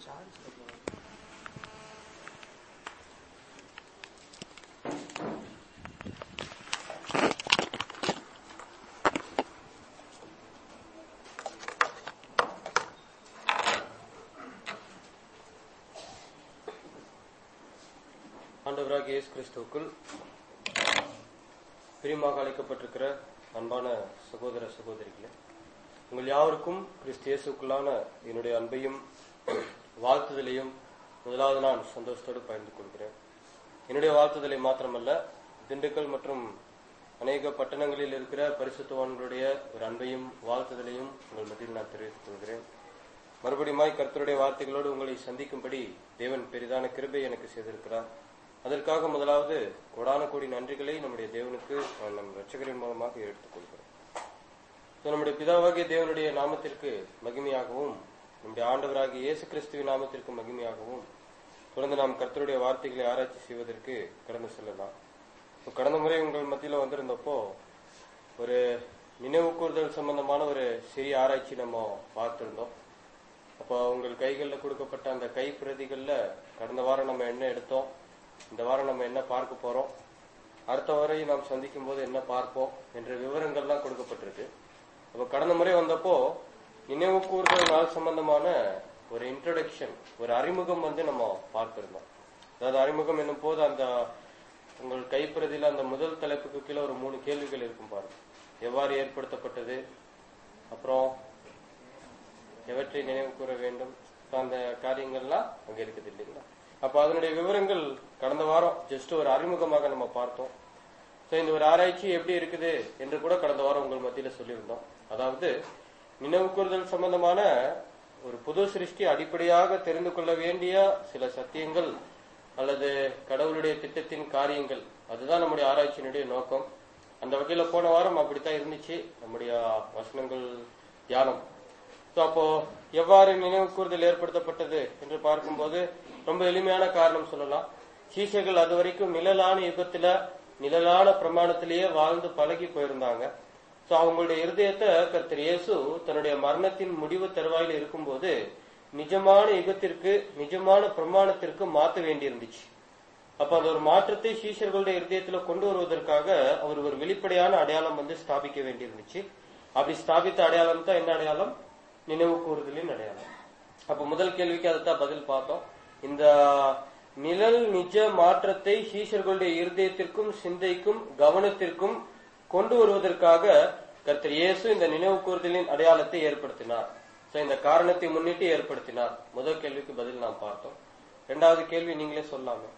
ஆண்டவராக இயேசு கிறிஸ்துவுக்குள் பிரியமாக அழைக்கப்பட்டிருக்கிற அன்பான சகோதர சகோதரிகளே உங்கள் யாவருக்கும் கிறிஸ்து இயேசுக்குள்ளான என்னுடைய அன்பையும் வாழ்த்துதலையும் முதலாவது நான் சந்தோஷத்தோடு பகிர்ந்து கொள்கிறேன் என்னுடைய வாழ்த்துதலை மாத்திரமல்ல திண்டுக்கல் மற்றும் அநேக பட்டணங்களில் இருக்கிற பரிசுத்தவான்களுடைய ஒரு அன்பையும் வாழ்த்துதலையும் உங்கள் மத்தியில் நான் தெரிவித்துக் கொள்கிறேன் மறுபடியுமாய் கர்த்தருடைய வார்த்தைகளோடு உங்களை சந்திக்கும்படி தேவன் பெரிதான கிருபை எனக்கு செய்திருக்கிறார் அதற்காக முதலாவது கோடான கோடி நன்றிகளை நம்முடைய தேவனுக்கு நான் நம் ரட்சகரின் மூலமாக எடுத்துக்கொள்கிறேன் So, நம்முடைய பிதாவாகிய தேவனுடைய நாமத்திற்கு மகிமையாகவும் நம்முடைய ஆண்டவராகிய இயேசு கிறிஸ்துவின் நாமத்திற்கு மகிமையாகவும் தொடர்ந்து நாம் கர்த்தருடைய வார்த்தைகளை ஆராய்ச்சி செய்வதற்கு கடந்து செல்லலாம் So, கடந்த முறை உங்கள் மத்தியில் வந்திருந்தப்போ ஒரு நினைவு கூறுதல் சம்பந்தமான ஒரு சிறிய ஆராய்ச்சி நம்ம பார்த்திருந்தோம் அப்போ உங்கள் கைகளில் கொடுக்கப்பட்ட அந்த கை பிரதிகளில் கடந்த வாரம் நம்ம என்ன எடுத்தோம் இந்த வாரம் நம்ம என்ன பார்க்க போறோம் அடுத்த வரை நாம் சந்திக்கும் போது என்ன பார்ப்போம் என்ற விவரங்கள்லாம் கொடுக்கப்பட்டிருக்கு அப்ப கடந்த முறை வந்தப்போ நினைவு கூறுதல் நாள் சம்பந்தமான ஒரு இன்ட்ரோடக்ஷன் ஒரு அறிமுகம் வந்து நம்ம பார்த்திருந்தோம் அதாவது அறிமுகம் என்னும் போது அந்த உங்கள் கைப்பிரதியில அந்த முதல் தலைப்புக்கு கீழே ஒரு மூணு கேள்விகள் இருக்கும் பாருங்க எவ்வாறு ஏற்படுத்தப்பட்டது அப்புறம் எவற்றை நினைவு கூற வேண்டும் So, அந்த காரியங்கள்லாம் அங்க இருக்குது இல்லைங்களா அப்ப அதனுடைய விவரங்கள் கடந்த வாரம் ஜஸ்ட் ஒரு அறிமுகமாக நம்ம பார்த்தோம் So, இந்த ஒரு ஆராய்ச்சி எப்படி இருக்குது என்று கூட கடந்த வாரம் உங்கள் மத்தியில சொல்லியிருந்தோம் அதாவது நினைவு கூறுதல் சம்பந்தமான ஒரு புது சிருஷ்டி அடிப்படையாக தெரிந்து கொள்ள வேண்டிய சில சத்தியங்கள் அல்லது கடவுளுடைய திட்டத்தின் காரியங்கள் அதுதான் நம்முடைய ஆராய்ச்சியினுடைய நோக்கம் அந்த வகையில போன வாரம் அப்படித்தான் இருந்துச்சு நம்முடைய வசனங்கள் தியானம் So, அப்போ எவ்வாறு நினைவு கூறுதல் ஏற்படுத்தப்பட்டது என்று பார்க்கும்போது ரொம்ப எளிமையான காரணம் சொல்லலாம் சீசைகள் அது வரைக்கும் நிழலான யுகத்துல நிழலான பிரமாணத்திலேயே வாழ்ந்து பழகி போயிருந்தாங்க சோ அவங்களுடைய இருதயத்தை கர்த்தர் இயேசு தன்னுடைய மரணத்தின் முடிவு தருவாயில் இருக்கும்போது நிஜமான யுகத்திற்கு நிஜமான பிரமாணத்திற்கு மாற்ற வேண்டியிருந்துச்சு அப்ப அந்த ஒரு மாற்றத்தை சீஷர்களுடைய இருதயத்துல கொண்டு வருவதற்காக அவர் ஒரு வெளிப்படையான அடையாளம் வந்து ஸ்தாபிக்க வேண்டியிருந்துச்சு அப்படி ஸ்தாபித்த அடையாளம் தான் என்ன அடையாளம் நினைவு கூறுதலின் அடையாளம் அப்ப முதல் கேள்விக்கு அதைத்தான் பதில் பார்த்தோம் இந்த நிழல் நிஜ மாற்றத்தை சீஷர்களுடைய இருதயத்திற்கும் சிந்தைக்கும் கவனத்திற்கும் கொண்டு வருவதற்காக கர்த்தர் இயேசு இந்த நினைவு கூறுதலின் அடையாளத்தை ஏற்படுத்தினார் So, இந்த காரணத்தை முன்னிட்டு ஏற்படுத்தினார் முதல் கேள்விக்கு பதில் நாம் பார்த்தோம் இரண்டாவது கேள்வி நீங்களே சொல்லாமே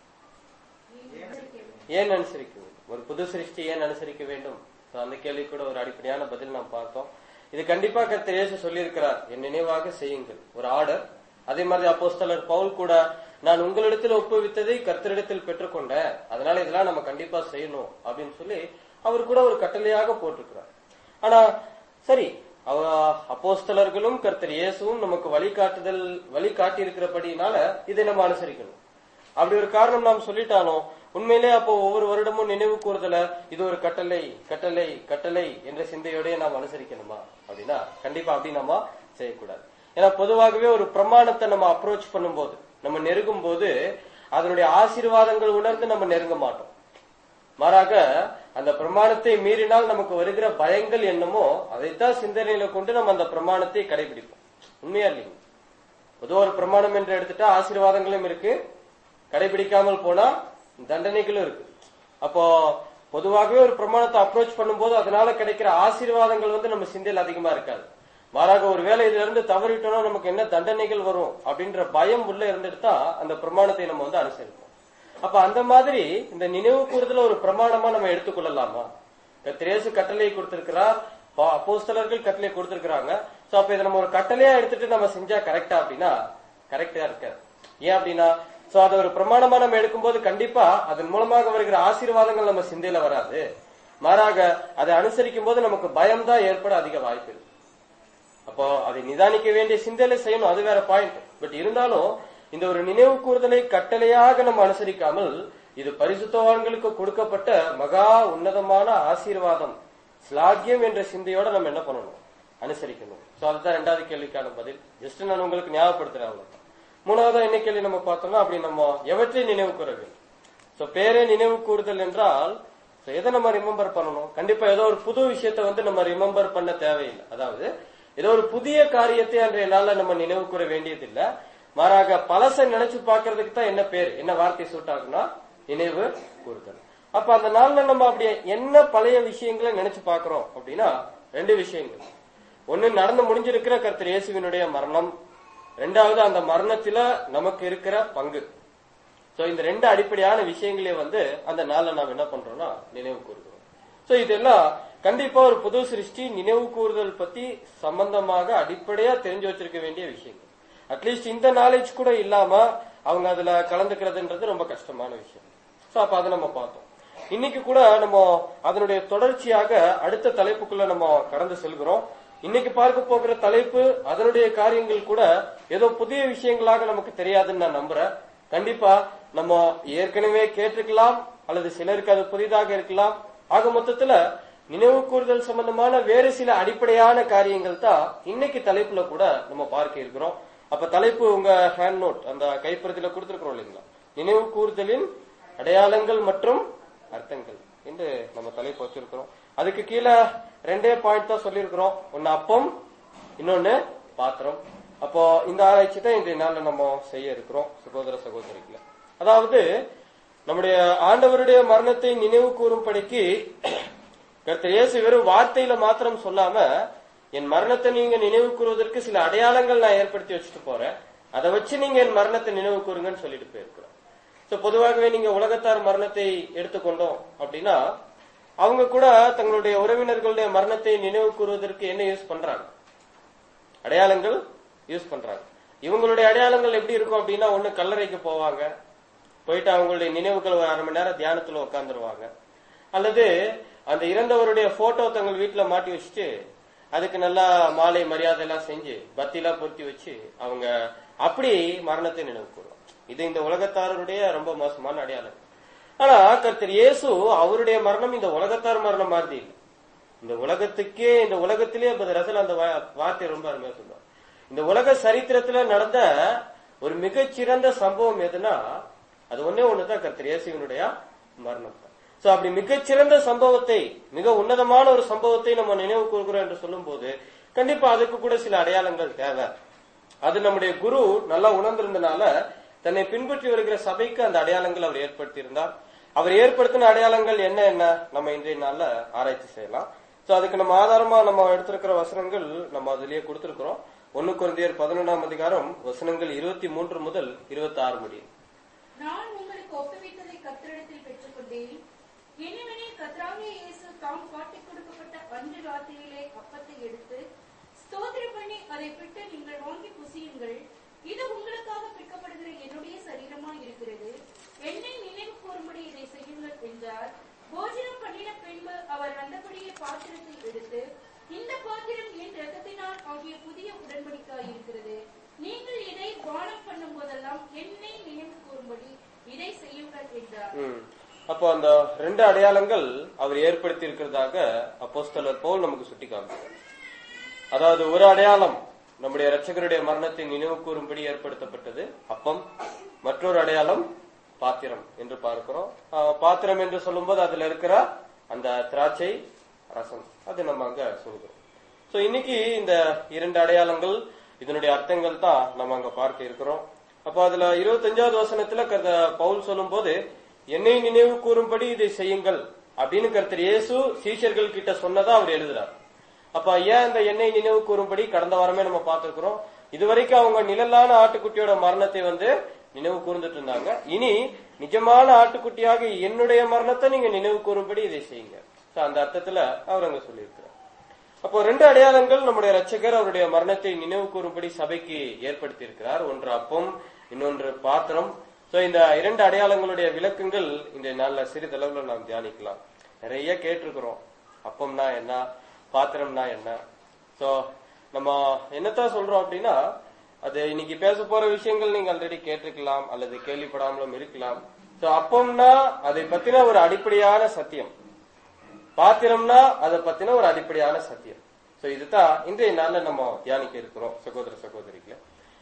ஏன் அனுசரிக்க வேண்டும் ஒரு புது சிருஷ்டி ஏன் அனுசரிக்க வேண்டும் So, அந்த கேள்வி கூட ஒரு அடிப்படையான பதில் நாம் பார்த்தோம் இது கண்டிப்பா கர்த்தர் இயேசு சொல்லியிருக்கிறார் என் நினைவாக செய்யுங்கள் ஒரு ஆர்டர் அதே மாதிரி அப்போஸ்தலர் பவுல் கூட நான் உங்களிடத்தில் ஒப்புவித்ததை கர்த்தரிடத்தில் பெற்றுக்கொண்டேன் அதனால இதெல்லாம் நம்ம கண்டிப்பா செய்யணும் அப்படின்னு சொல்லி அவர் கூட ஒரு கட்டளையாக போட்டிருக்கிறார் ஆனா சரி அவ அப்போஸ்தலர்களும் கர்த்தர் இயேசுவும் நமக்கு வழிகாட்டுதல் வழிகாட்டி இருக்கிறபடினால இதை நம்ம அனுசரிக்கணும் அப்படி ஒரு காரணம் நாம் சொல்லிட்டாலும் உண்மையிலே அப்போ ஒவ்வொரு வருடமும் நினைவு கூறுதல இது ஒரு கட்டளை கட்டளை கட்டளை என்ற சிந்தையோடய நாம் அனுசரிக்கணுமா அப்படின்னா கண்டிப்பா அப்படி நம்ம செய்யக்கூடாது ஏன்னா பொதுவாகவே ஒரு பிரமாணத்தை நம்ம அப்ரோச் பண்ணும்போது நம்ம நெருங்கும் போது அதனுடைய ஆசீர்வாதங்கள் உணர்ந்து நம்ம நெருங்க மாட்டோம் மாறாக அந்த பிரமாணத்தை மீறினால் நமக்கு வருகிற பயங்கள் என்னமோ அதைத்தான் சிந்தனையில கொண்டு நம்ம அந்த பிரமாணத்தை கடைபிடிப்போம் உண்மையா இல்லைங்க பொதுவா ஒரு பிரமாணம் என்று எடுத்துட்டா ஆசீர்வாதங்களும் இருக்கு கடைபிடிக்காமல் போனா தண்டனைகளும் இருக்கு அப்போ பொதுவாகவே ஒரு பிரமாணத்தை அப்ரோச் பண்ணும்போது அதனால கிடைக்கிற ஆசீர்வாதங்கள் வந்து நம்ம சிந்தையில் அதிகமா இருக்காது மாறாக ஒருவேளை இதுல இருந்து தவறிட்டோம்னா நமக்கு என்ன தண்டனைகள் வரும் அப்படின்ற பயம் உள்ள இருந்துட்டு தான் அந்த பிரமாணத்தை நம்ம வந்து அனுசரிப்போம் அப்ப அந்த மாதிரி இந்த நினைவு கூறுதல ஒரு பிரமாணமா நம்ம எடுத்துக்கொள்ளலாமா திரேசு கட்டளை கொடுத்திருக்கிறார் பா- அப்போஸ்தலர்கள் கட்டளை கொடுத்திருக்கிறாங்க சோ அப்ப இதை நம்ம ஒரு கட்டளையா எடுத்துட்டு நம்ம செஞ்சா கரெக்டா அப்படின்னா கரெக்டா இருக்காது ஏன் அப்படின்னா சோ அதை ஒரு பிரமாணமா நம்ம எடுக்கும்போது கண்டிப்பா அதன் மூலமாக வருகிற ஆசீர்வாதங்கள் நம்ம சிந்தையில வராது மாறாக அதை அனுசரிக்கும் போது நமக்கு பயம்தான் ஏற்பட அதிக வாய்ப்பு இருக்கு அப்போ அதை நிதானிக்க வேண்டிய சிந்தையில செய்யணும் அது வேற பாயிண்ட் பட் இருந்தாலும் இந்த ஒரு நினைவு கூறுதலை கட்டளையாக நம்ம அனுசரிக்காமல் இது பரிசுத்தவான்களுக்கு கொடுக்கப்பட்ட மகா உன்னதமான ஆசீர்வாதம் ஸ்லாகியம் என்ற சிந்தையோட நம்ம என்ன பண்ணணும் அனுசரிக்கணும் சோ அதுதான் ரெண்டாவது கேள்விக்கான பதில் ஜஸ்ட் நான் உங்களுக்கு ஞாபகப்படுத்துறேன் அவ்வளவுதான் மூணாவதா என்ன கேள்வி நம்ம பார்த்தோம்னா அப்படி நம்ம எவற்றை நினைவு கூற வேண்டும் சோ பேரே நினைவு கூறுதல் என்றால் so எதை நம்ம ரிமெம்பர் பண்ணணும் கண்டிப்பா ஏதோ ஒரு புது விஷயத்தை வந்து நம்ம ரிமெம்பர் பண்ண தேவையில்லை அதாவது ஏதோ ஒரு புதிய காரியத்தை அன்றைய நாள்ல நம்ம நினைவு கூற வேண்டியதில்லை மாறாக பழச நினைச்சு பார்க்கிறதுக்கு தான் என்ன பேர் என்ன வார்த்தை சூட் ஆகுனா நினைவு கூறுதல் அப்ப அந்த நாள்ல நம்ம அப்படி என்ன பழைய விஷயங்களை நினைச்சு பார்க்கிறோம் அப்படின்னா ரெண்டு விஷயங்கள் ஒண்ணு நடந்து முடிஞ்சிருக்கிற கர்த்தர் இயேசுவினுடைய மரணம் ரெண்டாவது அந்த மரணத்துல நமக்கு இருக்கிற பங்கு சோ இந்த ரெண்டு அடிப்படையான விஷயங்களே வந்து அந்த நாள்ல நாம் என்ன பண்றோம்னா நினைவு கூறுகிறோம் சோ இதெல்லாம் கண்டிப்பா ஒரு புது சிருஷ்டி நினைவு கூறுதல் பத்தி சம்பந்தமாக அடிப்படையா தெரிஞ்சு வச்சிருக்க வேண்டிய விஷயங்கள் அட்லீஸ்ட் இந்த நாலேஜ் கூட இல்லாம அவங்க அதுல கலந்துக்கிறதுன்றது ரொம்ப கஷ்டமான விஷயம் சோ அப்ப அதை நம்ம பார்த்தோம் இன்னைக்கு கூட நம்ம அதனுடைய தொடர்ச்சியாக அடுத்த தலைப்புக்குள்ள நம்ம கடந்து செல்கிறோம் இன்னைக்கு பார்க்க போகிற தலைப்பு அதனுடைய காரியங்கள் கூட ஏதோ புதிய விஷயங்களாக நமக்கு தெரியாதுன்னு நான் நம்புறேன் கண்டிப்பா நம்ம ஏற்கனவே கேட்டிருக்கலாம் அல்லது சிலருக்கு அது புதிதாக இருக்கலாம் ஆக மொத்தத்துல நினைவு கூறுதல் சம்பந்தமான வேறு சில அடிப்படையான காரியங்கள் தான் இன்னைக்கு தலைப்புல கூட நம்ம பார்க்க இருக்கிறோம் அப்ப தலைப்பு உங்க ஹேண்ட் நோட் அந்த கைப்புறத்துல கொடுத்திருக்கிறோம் இல்லைங்களா நினைவு கூறுதலின் அடையாளங்கள் மற்றும் அர்த்தங்கள் என்று நம்ம தலைப்பு வச்சிருக்கிறோம் அதுக்கு கீழே ரெண்டே பாயிண்ட் தான் சொல்லியிருக்கிறோம் ஒன்னு அப்பம் இன்னொன்னு பாத்திரம் அப்போ இந்த ஆராய்ச்சி தான் இன்றைய நாள்ல நம்ம செய்ய இருக்கிறோம் சகோதர சகோதரிகளை அதாவது நம்முடைய ஆண்டவருடைய மரணத்தை நினைவு கூறும்படிக்கு கர்த்தர் இயேசு வெறும் வார்த்தையில மாத்திரம் சொல்லாம என் மரணத்தை நீங்க நினைவு கூறுவதற்கு சில அடையாளங்கள் நான் ஏற்படுத்தி வச்சுட்டு போறேன் அதை வச்சு நீங்க என் மரணத்தை நினைவு கூறுங்கன்னு சொல்லிட்டு போயிருக்கிறோம் சோ பொதுவாகவே நீங்க உலகத்தார் மரணத்தை எடுத்துக்கொண்டோம் அப்படின்னா அவங்க கூட தங்களுடைய உறவினர்களுடைய மரணத்தை நினைவு கூறுவதற்கு என்ன யூஸ் பண்றாங்க அடையாளங்கள் யூஸ் பண்றாங்க இவங்களுடைய அடையாளங்கள் எப்படி இருக்கும் அப்படின்னா ஒண்ணு கல்லறைக்கு போவாங்க போயிட்டு அவங்களுடைய நினைவுகள் ஒரு அரை மணி நேரம் தியானத்துல உட்காந்துருவாங்க அல்லது அந்த இறந்தவருடைய போட்டோ தங்கள் வீட்டுல மாட்டி வச்சுட்டு அதுக்கு நல்லா மாலை மரியாதை எல்லாம் செஞ்சு பத்தி எல்லாம் பொருத்தி வச்சு அவங்க அப்படி மரணத்தை நினைவு கூறுவாங்க இது இந்த உலகத்தாருடைய ரொம்ப மோசமான அடையாளம் ஆனா கர்த்தர் இயேசு அவருடைய மரணம் இந்த உலகத்தார் மரணம் மாதிரி இல்லை இந்த உலகத்துக்கே இந்த உலகத்திலே ரசல் அந்த வா- வார்த்தை ரொம்ப அருமையா சொல்லுவார் இந்த உலக சரித்திரத்துல நடந்த ஒரு மிகச்சிறந்த சம்பவம் எதுனா அது ஒண்ணே ஒண்ணுதான் கர்த்தர் இயேசுவினுடைய மரணம் தான் சோ அப்படி மிகச்சிறந்த சம்பவத்தை மிக உன்னதமான ஒரு சம்பவத்தை நம்ம நினைவு கூறுகிறோம் என்று சொல்லும்போது கண்டிப்பா அதுக்கு கூட சில அடையாளங்கள் தேவை அது நம்முடைய குரு நல்லா உணர்ந்திருந்தனால தன்னை பின்பற்றி வருகிற சபைக்கு அந்த அடையாளங்கள் அவர் ஏற்படுத்தி இருந்தார் அவர் ஏற்படுத்தின அடையாளங்கள் என்ன என்ன நம்ம இன்றைய நாள்ல ஆராய்ச்சி செய்யலாம் சோ அதுக்கு நம்ம ஆதாரமா நம்ம எடுத்திருக்கிற வசனங்கள் நம்ம அதுலயே கொடுத்திருக்கிறோம் ஒன்னு குழந்தையர் பதினொன்றாம் அதிகாரம் வசனங்கள் இருபத்தி மூன்று முதல் இருபத்தி ஆறு முடியும் நான் உங்களுக்கு ஒப்புவித்ததை கர்த்தரிடத்தில் பெற்றுக்கொண்டேன் என்னவெனில் கர்த்தராகிய இயேசு தாம் காட்டிக் கொடுக்கப்பட்ட அன்று ராத்திரியிலே அப்பத்தை எடுத்து ஸ்தோத்திரம் பண்ணி அதை பிட்டு நீங்கள் வாங்கி புசியுங்கள் இது உங்களுக்காக பிற்கப்படுகிற என்னுடைய சரீரமா இருக்கிறது என்னை நினைவு கூறும்படி இதை செய்யுங்கள் என்றார் போஜனம் பண்ணின பின்பு அவர் அந்தபடியே பாத்திரத்தை எடுத்து இந்த பாத்திரம் என் ரத்தத்தினால் ஆகிய புதிய உடன்படிக்காய் இருக்கிறது நீங்கள் இதை பானம் பண்ணும் போதெல்லாம் என்னை நினைவு கூறும்படி இதை செய்யுங்கள் என்றார் ம். அப்போ அந்த ரெண்டு அடையாளங்கள் அவர் ஏற்படுத்தி இருக்கிறதாக அப்போஸ்தலர் போல் நமக்கு சுட்டி காமிக்கிறார் அதாவது ஒரு அடையாளம் நம்முடைய இரட்சகருடைய மரணத்தை நினைவு கூறும்படி ஏற்படுத்தப்பட்டது அப்பம் மற்றொரு அடையாளம் பாத்திரம் என்று பார்க்கிறோம் ஆஹ், பாத்திரம் என்று சொல்லும்போது அதுல இருக்கிற அந்த திராட்சை ரசம் அது நம்ம அங்க சொல்கிறோம் சோ இன்னைக்கு இந்த இரண்டு அடையாளங்கள் இதனுடைய அர்த்தங்கள் தான் நம்ம அங்க பார்க்க இருக்கிறோம் அப்ப அதுல இருபத்தஞ்சாவது வசனத்துல கர்த்த பவுல் சொல்லும்போது என்னை நினைவு கூறும்படி இதை செய்யுங்கள் அப்படின்னு கர்த்தர் இயேசு சீஷர்கள் கிட்ட சொன்னதா அவர் எழுதுறார் அப்ப ஏன் இந்த எண்ணெய் நினைவு கூறும்படி கடந்த வாரமே நம்ம பார்த்திருக்கிறோம் இதுவரைக்கும் அவங்க நிழலான ஆட்டுக்குட்டியோட மரணத்தை வந்து நினைவு கூர்ந்துட்டு இருந்தாங்க இனி நிஜமான ஆட்டுக்குட்டியாக என்னுடைய மரணத்தை நீங்க நினைவு கூறும்படி இதை செய்யுங்க So, அந்த அர்த்தத்துல அவர் அங்க சொல்லியிருக்கிறார் அப்போ ரெண்டு அடையாளங்கள் நம்முடைய ரட்சகர் அவருடைய மரணத்தை நினைவு கூறும்படி சபைக்கு ஏற்படுத்தி இருக்கிறார் ஒன்று அப்பம் இன்னொன்று பாத்திரம் சோ இந்த இரண்டு அடையாளங்களுடைய விளக்கங்கள் இந்த நாள்ல சிறிதளவுல நாம் தியானிக்கலாம் நிறைய கேட்டிருக்கிறோம் அப்பம்னா என்ன பாத்திரம்னா என்ன சோ நம்ம என்னத்தான் சொல்றோம் அப்படின்னா அது இன்னைக்கு பேச போற விஷயங்கள் நீங்க ஆல்ரெடி கேட்டிருக்கலாம் அல்லது கேள்விப்படாமலும் இருக்கலாம் சோ அப்பம்னா அதை பத்தின ஒரு அடிப்படையான சத்தியம் பாத்திரம்னா அதை பத்தின ஒரு அடிப்படையான சத்தியம் சோ இதுதான் இன்றைய நாள்ல நம்ம தியானிக்க இருக்கிறோம் சகோதர சகோதரிகளை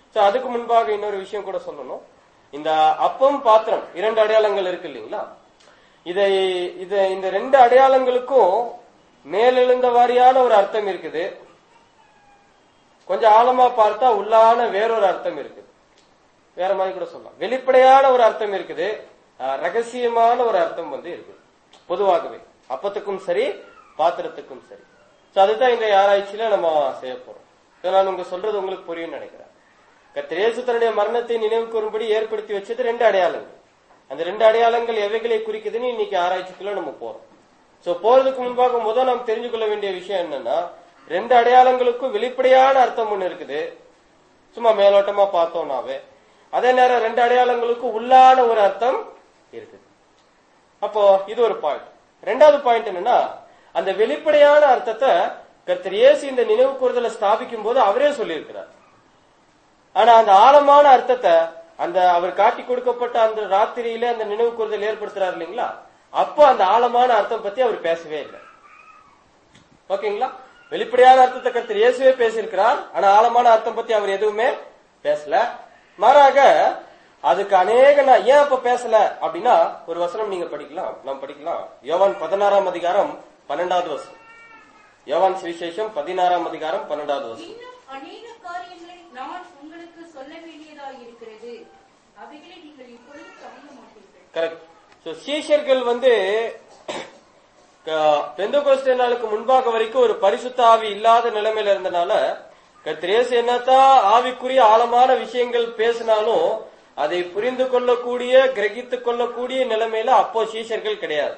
சோ அதுக்கு முன்பாக இன்னொரு விஷயம் கூட சொல்லணும் இந்த அப்பம் பாத்திரம் இரண்டு அடையாளங்கள் இருக்கு இல்லைங்களா இதை இத இந்த ரெண்டு அடையாளங்களுக்கும் மேலெழுந்த வாரியான ஒரு அர்த்தம் இருக்குது கொஞ்சம் ஆழமா பார்த்தா உள்ளான வேறொரு அர்த்தம் இருக்குது வேற மாதிரி கூட சொல்லலாம் வெளிப்படையான ஒரு அர்த்தம் இருக்குது அஹ், ரகசியமான ஒரு அர்த்தம் வந்து இருக்குது பொதுவாகவே அப்பத்துக்கும் சரி பாத்திரத்துக்கும் சரி சோ அதுதான் இந்த ஆராய்ச்சியில நம்ம செய்ய போறோம் இதை நான் உங்க சொல்றது உங்களுக்கு புரியும் நினைக்கிறேன் கர்த்தர் இயேசு தன்னுடைய மரணத்தை நினைவு கூறும்படி ஏற்படுத்தி வச்சது ரெண்டு அடையாளங்கள் அந்த ரெண்டு அடையாளங்கள் எவைகளை குறிக்குதுன்னு இன்னைக்கு ஆராய்ச்சிக்குள்ள நம்ம போறோம் சோ போறதுக்கு முன்பாக முதல் நாம் தெரிஞ்சு கொள்ள வேண்டிய விஷயம் என்னன்னா ரெண்டு அடையாளங்களுக்கும் வெளிப்படையான அர்த்தம் ஒண்ணு இருக்குது சும்மா மேலோட்டமா பார்த்தோம்னாவே அதே நேரம் ரெண்டு அடையாளங்களுக்கும் உள்ளான ஒரு அர்த்தம் இருக்குது அப்போ இது ஒரு பாயிண்ட் ரெண்டாவது பாயிண்ட் என்னன்னா அந்த வெளிப்படையான அர்த்தத்தை கர்த்தர் இயேசு இந்த நினைவு கூறுதலை ஸ்தாபிக்கும் போது அவரே சொல்லியிருக்கிறார் ஆனா அந்த ஆழமான அர்த்தத்தை அந்த அவர் காட்டி கொடுக்கப்பட்ட அந்த ராத்திரியில அந்த நினைவு கூறுதல் ஏற்படுத்துறாரு இல்லைங்களா அப்போ அந்த ஆழமான அர்த்தம் பத்தி அவர் பேசவே இல்லை ஓகேங்களா வெளிப்படையான அர்த்தத்தை கருத்து இயேசுவே பேசியிருக்கிறார் ஆனா ஆழமான அர்த்தம் பத்தி அவர் எதுவுமே பேசல மாறாக அதுக்கு அநேக நா- ஏன் அப்ப பேசல அப்படின்னா ஒரு வசனம் நீங்க படிக்கலாம் நாம் படிக்கலாம் யோவான் பதினாறாம் அதிகாரம் பன்னெண்டாவது வசனம் யோவான் சுவிசேஷம் பதினாறாம் அதிகாரம் பன்னெண்டாவது வசனம் இன்னும் அநேக காரியங்களை நான் உங்களுக்கு சொல்ல வேண்டியதாய் இருக்கிறது அவைகளை நீங்கள் இப்பொழுது தாங்க மாட்டீர்கள் கரெக்ட் சோ சீஷர்கள் வந்து பெந்தகோஸ்தே நாளுக்கு முன்பாக வரைக்கும் ஒரு பரிசுத்த ஆவி இல்லாத நிலைமையில இருந்தனால கத்திரேசு என்னத்தான் ஆவிக்குரிய ஆழமான விஷயங்கள் பேசினாலும் அதை புரிந்து கொள்ளக்கூடிய கிரகித்துக் கொள்ளக்கூடிய நிலைமையில அப்போ சீஷர்கள் கிடையாது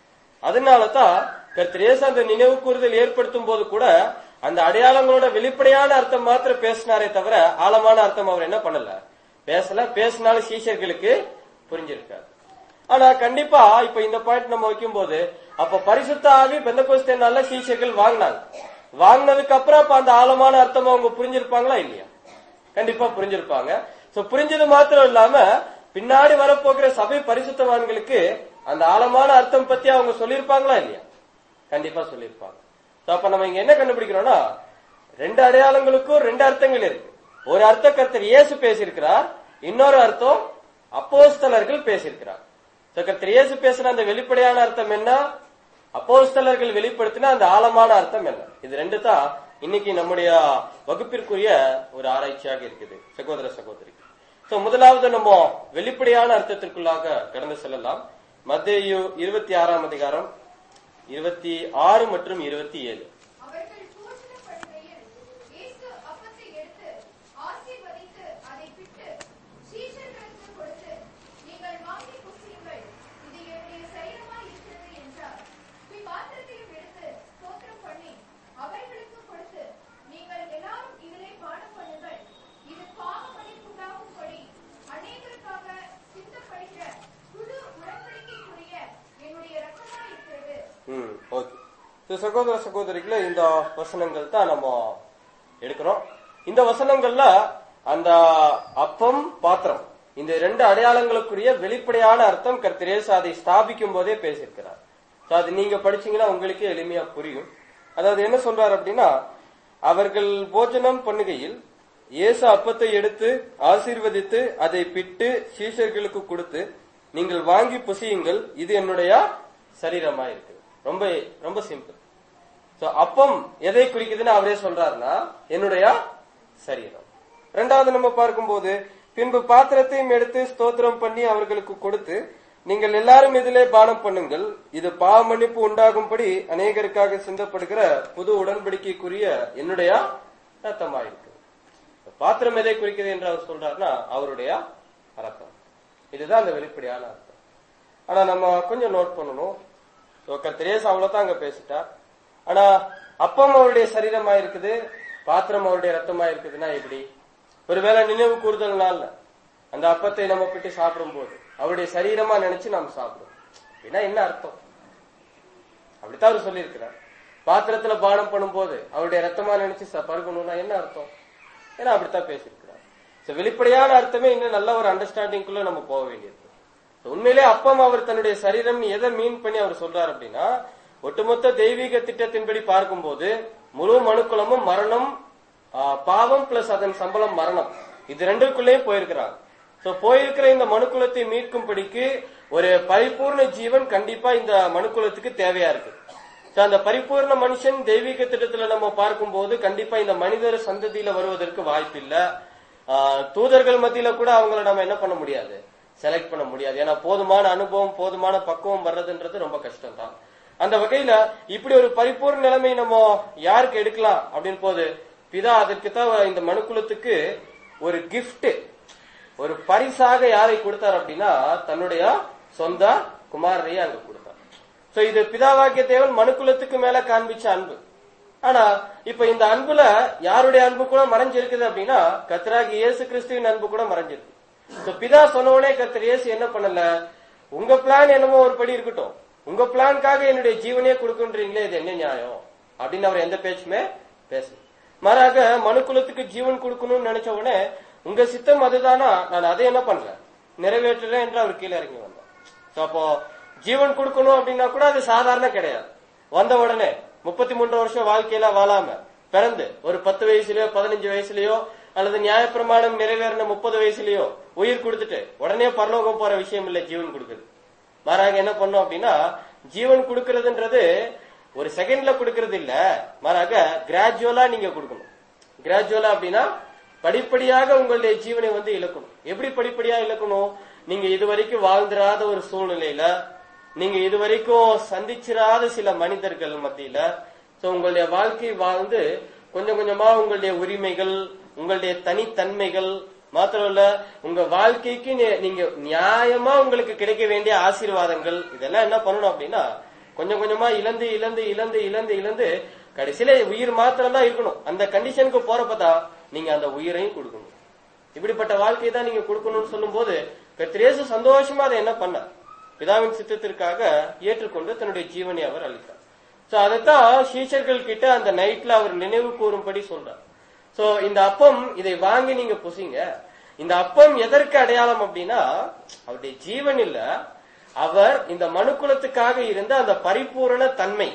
அதனால தான் கர்த்தரேசு அந்த நினைவு கூறுதல் ஏற்படுத்தும் போது கூட அந்த அடையாளங்களோட வெளிப்படையான அர்த்தம் மாத்திரம் பேசினாரே தவிர ஆழமான அர்த்தம் அவர் என்ன பண்ணல பேசல பேசினாலும் சீஷர்களுக்கு புரிஞ்சிருக்காது ஆனா கண்டிப்பா இப்ப இந்த பாயிண்ட் நம்ம வைக்கும் போது அப்ப பரிசுத்த ஆவி பெந்தகோஸ்தே நாள்ல சீஷர்கள் வாங்கினாங்க வாங்கினதுக்கு அப்புறம் அப்ப அந்த ஆழமான அர்த்தம் அவங்க புரிஞ்சிருப்பாங்களா இல்லையா கண்டிப்பா புரிஞ்சிருப்பாங்க சோ புரிஞ்சது மாத்திரம் இல்லாம பின்னாடி வரப்போகிற சபை பரிசுத்தவான்களுக்கு அந்த ஆழமான அர்த்தம் பத்தி அவங்க சொல்லியிருப்பாங்களா இல்லையா கண்டிப்பா சொல்லியிருப்பாங்க சோ அப்ப நம்ம இங்க என்ன கண்டுபிடிக்கிறோம்னா ரெண்டு அடையாளங்களுக்கும் ரெண்டு அர்த்தங்கள் இருக்கு ஒரு அர்த்த கர்த்தர் இயேசு பேசியிருக்கிறார் இன்னொரு அர்த்தம் அப்போஸ்தலர்கள் பேசியிருக்கிறார் சோ கர்த்தர் இயேசு பேசின அந்த வெளிப்படையான அர்த்தம் என்ன அப்போஸ்தலர்கள் வெளிப்படுத்தின அந்த ஆழமான அர்த்தம் என்ன இது ரெண்டு தான் இன்னைக்கு நம்முடைய வகுப்பிற்குரிய ஒரு ஆராய்ச்சியாக இருக்குது சகோதர சகோதரி சோ முதலாவது நம்ம வெளிப்படையான அர்த்தத்திற்குள்ளாக கடந்து செல்லலாம் மத்தேயு இருபத்தி ஆறாம் அதிகாரம் இருபத்தி ஆறு மற்றும் இருபத்தி ஏழு அவர்கள் போஜனப்படுகையில் இயேசு அப்பத்தை எடுத்து ஆசீர்வதித்து அதை பிட்டு சீஷர்களுக்கு கொடுத்து நீங்கள் வாங்கி புசியுங்கள் இது என்னுடைய சரீரமாய் இருக்கிறது என்றார் பின் பாத்திரத்தையும் எடுத்து ஸ்தோத்திரம் பண்ணி அவர்களுக்கு கொடுத்து நீங்கள் எல்லாரும் இதிலே பானம் பண்ணுங்கள் இது பாவ மன்னிப்புண்டாகும்படி அநேகருக்காக சிந்தப்படுகிற புது உடன்படிக்கைக்குரிய என்னுடைய ரத்தமாய் இருக்கிறது ம் ஓகே ஸோ சகோதர சகோதரிகளே இந்த வசனங்கள் தான் நம்ம எடுக்கிறோம் இந்த வசனங்கள்ல அந்த அப்பம் பாத்திரம் இந்த ரெண்டு அடையாளங்களுக்குரிய வெளிப்படையான அர்த்தம் கர்த்தரேசு அதை ஸ்தாபிக்கும் போதே பேசியிருக்கிறார் ஸோ அது நீங்க படிச்சீங்கன்னா உங்களுக்கே எளிமையா புரியும் அதாவது என்ன சொல்றாரு அப்படின்னா அவர்கள் போஜனம் பண்ணுகையில் இயேசு அப்பத்தை எடுத்து ஆசீர்வதித்து அதை பிட்டு சீஷர்களுக்கு கொடுத்து நீங்கள் வாங்கி புசியுங்கள் இது என்னுடைய சரீரமா இருக்கு ரொம்ப ரொம்ப சிம்பிள் சோ அப்பம் எதை குறிக்குதுன்னு அவரே சொல்றாருன்னா என்னுடைய சரீரம் ரெண்டாவது நம்ம பார்க்கும்போது பின்பு பாத்திரத்தையும் எடுத்து ஸ்தோத்திரம் பண்ணி அவர்களுக்கு கொடுத்து நீங்கள் எல்லாரும் இதிலே பானம் பண்ணுங்கள் இது பாவ மன்னிப்பு உண்டாகும்படி அநேகருக்காக சிந்தப்படுகிற புது உடன்படிக்கைக்குரிய என்னுடைய ரத்தமாயிருக்கு பாத்திரம் எதை குறிக்குது என்று அவர் சொல்றாருன்னா அவருடைய ரத்தம் இதுதான் அந்த வெளிப்படையான அர்த்தம் ஆனா நம்ம கொஞ்சம் நோட் பண்ணணும் So, கர்த்தரேசு அவ்வளவுதான் அங்க பேசிட்டார் ஆனா அப்பம் அவருடைய சரீரமா இருக்குது பாத்திரம் அவருடைய ரத்தமா இருக்குதுன்னா எப்படி ஒருவேளை நினைவு கூறுதல் நாள்ல அந்த அப்பத்தை நம்ம பிட்டு சாப்பிடும் போது அவருடைய சரீரமா நினைச்சு நாம் சாப்பிடுவோம் அப்படின்னா என்ன அர்த்தம் அப்படித்தான் அவர் சொல்லியிருக்கிறார் பாத்திரத்துல பானம் பண்ணும்போது அவருடைய ரத்தமா நினைச்சு ச- பருகணும்னா என்ன அர்த்தம் ஏன்னா அப்படித்தான் பேசியிருக்கிறார் So, வெளிப்படையான அர்த்தமே இன்னும் நல்ல ஒரு அண்டர்ஸ்டாண்டிங்குள்ள நம்ம போக வேண்டியது So, உண்மையிலே அப்பம் அவர் தன்னுடைய சரீரம் எதை மீன் பண்ணி அவர் சொல்றார் அப்படின்னா ஒட்டுமொத்த தெய்வீக திட்டத்தின்படி பார்க்கும்போது முழு மனுக்குலமும் மரணம் ஆ, பாவம் பிளஸ் அதன் சம்பளம் மரணம் இது ரெண்டுக்குள்ளேயும் போயிருக்கிறாங்க சோ போயிருக்கிற இந்த மனுக்குலத்தை மீட்கும்படிக்கு ஒரு பரிபூர்ண ஜீவன் கண்டிப்பா இந்த மனுக்குலத்துக்கு தேவையா இருக்கு So, அந்த பரிபூர்ண மனுஷன் தெய்வீக திட்டத்துல நம்ம பார்க்கும்போது கண்டிப்பா இந்த மனிதர் சந்ததியில வருவதற்கு வாய்ப்பு இல்ல ஆஹ், தூதர்கள் மத்தியில கூட அவங்கள நம்ம என்ன பண்ண முடியாது செலக்ட் பண்ண முடியாது ஏன்னா போதுமான அனுபவம் போதுமான பக்குவம் வர்றதுன்றது ரொம்ப கஷ்டம் தான் அந்த வகையில இப்படி ஒரு பரிபூர்ண நிலைமை நம்ம யாருக்கு எடுக்கலாம் அப்படின்னு போது பிதா அதற்கு தான் இந்த மனுக்குலத்துக்கு ஒரு gift ஒரு பரிசாக யாரை கொடுத்தார் அப்படின்னா தன்னுடைய சொந்த குமாரரையே அங்க கொடுத்தார் சோ இது பிதாவாக்கிய தேவன் மனுக்குலத்துக்கு மேல காண்பிச்ச அன்பு ஆனா இப்ப இந்த அன்புல யாருடைய அன்பு கூட மறைஞ்சிருக்குது அப்படின்னா கத்ராகி இயேசு கிறிஸ்துவின் அன்பு கூட மறைஞ்சிருக்கு சோ பிதா சொன்ன உடனே கர்த்தர் இயேசு என்ன பண்ணல உங்க பிளான் என்னமோ ஒரு படி இருக்கட்டும் உங்க பிளான்காக என்னுடைய ஜீவனையே கொடுக்குன்றீங்களே இது என்ன நியாயம் அப்படின்னு அவர் எந்த பேச்சுமே பேசல மாறாக மனுக்குலத்துக்கு ஜீவன் கொடுக்கணும்னு நினைச்ச உடனே உங்க சித்தம் அதுதானா நான் அதை என்ன பண்றேன் நிறைவேற்றுறேன் என்று அவர் கீழே இறங்கி வந்தார் So, அப்போ ஜீவன் கொடுக்கணும் அப்படின்னா கூட அது சாதாரண கிடையாது வந்த உடனே முப்பத்தி மூன்று வருஷம் வாழ்க்கையில வாழாம பிறந்து ஒரு பத்து வயசுலயோ பதினஞ்சு வயசுலயோ அல்லது நியாயப்பிரமாணம் நிறைவேறின முப்பது வயசுலயோ உயிர் கொடுத்துட்டு உடனே பரலோகம் போற விஷயம் இல்ல ஜீவன் கொடுக்குறது மாறாக என்ன பண்ணோம் அப்படின்னா ஜீவன் கொடுக்கறதுன்றது ஒரு செகண்ட்ல கொடுக்கறது இல்ல மாறாக கிராஜுவலா நீங்க கொடுக்கணும் கிராஜுவலா அப்படின்னா படிப்படியாக உங்களுடைய ஜீவனை வந்து இழக்கணும் எப்படி படிப்படியா இழக்கணும் நீங்க இதுவரைக்கும் வாழ்ந்திராத ஒரு சூழ்நிலையில நீங்க இதுவரைக்கும் சந்திச்சிராத சில மனிதர்கள் மத்தியில சோ உங்களுடைய வாழ்க்கை வாழ்ந்து கொஞ்சம் கொஞ்சமா உங்களுடைய உரிமைகள் உங்களுடைய தனித்தன்மைகள் மாத்திரம் இல்ல உங்க வாழ்க்கைக்கு நீ- நீங்க நியாயமா உங்களுக்கு கிடைக்க வேண்டிய ஆசீர்வாதங்கள் இதெல்லாம் என்ன பண்ணணும் அப்படின்னா கொஞ்சம் கொஞ்சமா இழந்து இழந்து இழந்து இழந்து இழந்து கடைசியில உயிர் மாத்திரம் தான் இருக்கணும் அந்த கண்டிஷனுக்கு போறப்பதான் நீங்க அந்த உயிரையும் கொடுக்கணும் இப்படிப்பட்ட வாழ்க்கையை தான் நீங்க கொடுக்கணும்னு சொல்லும்போது கத்திரேசு சந்தோஷமா அதை என்ன பண்ணார் பிதாவின் சித்தத்திற்காக ஏற்றுக்கொண்டு தன்னுடைய ஜீவனை அவர் அளித்தார் சோ அதைத்தான் சீஷர்கள் கிட்ட அந்த நைட்ல அவர் நினைவு கூறும்படி சொல்றார் சோ இந்த அப்பம் இதை வாங்கி நீங்க புசிங்க இந்த அப்பம் எதற்கு அடையாளம் அப்படின்னா அவருடைய ஜீவன் இல்ல அவர் இந்த மனுக்குலத்துக்காக இருந்த அந்த பரிபூரண தன்மை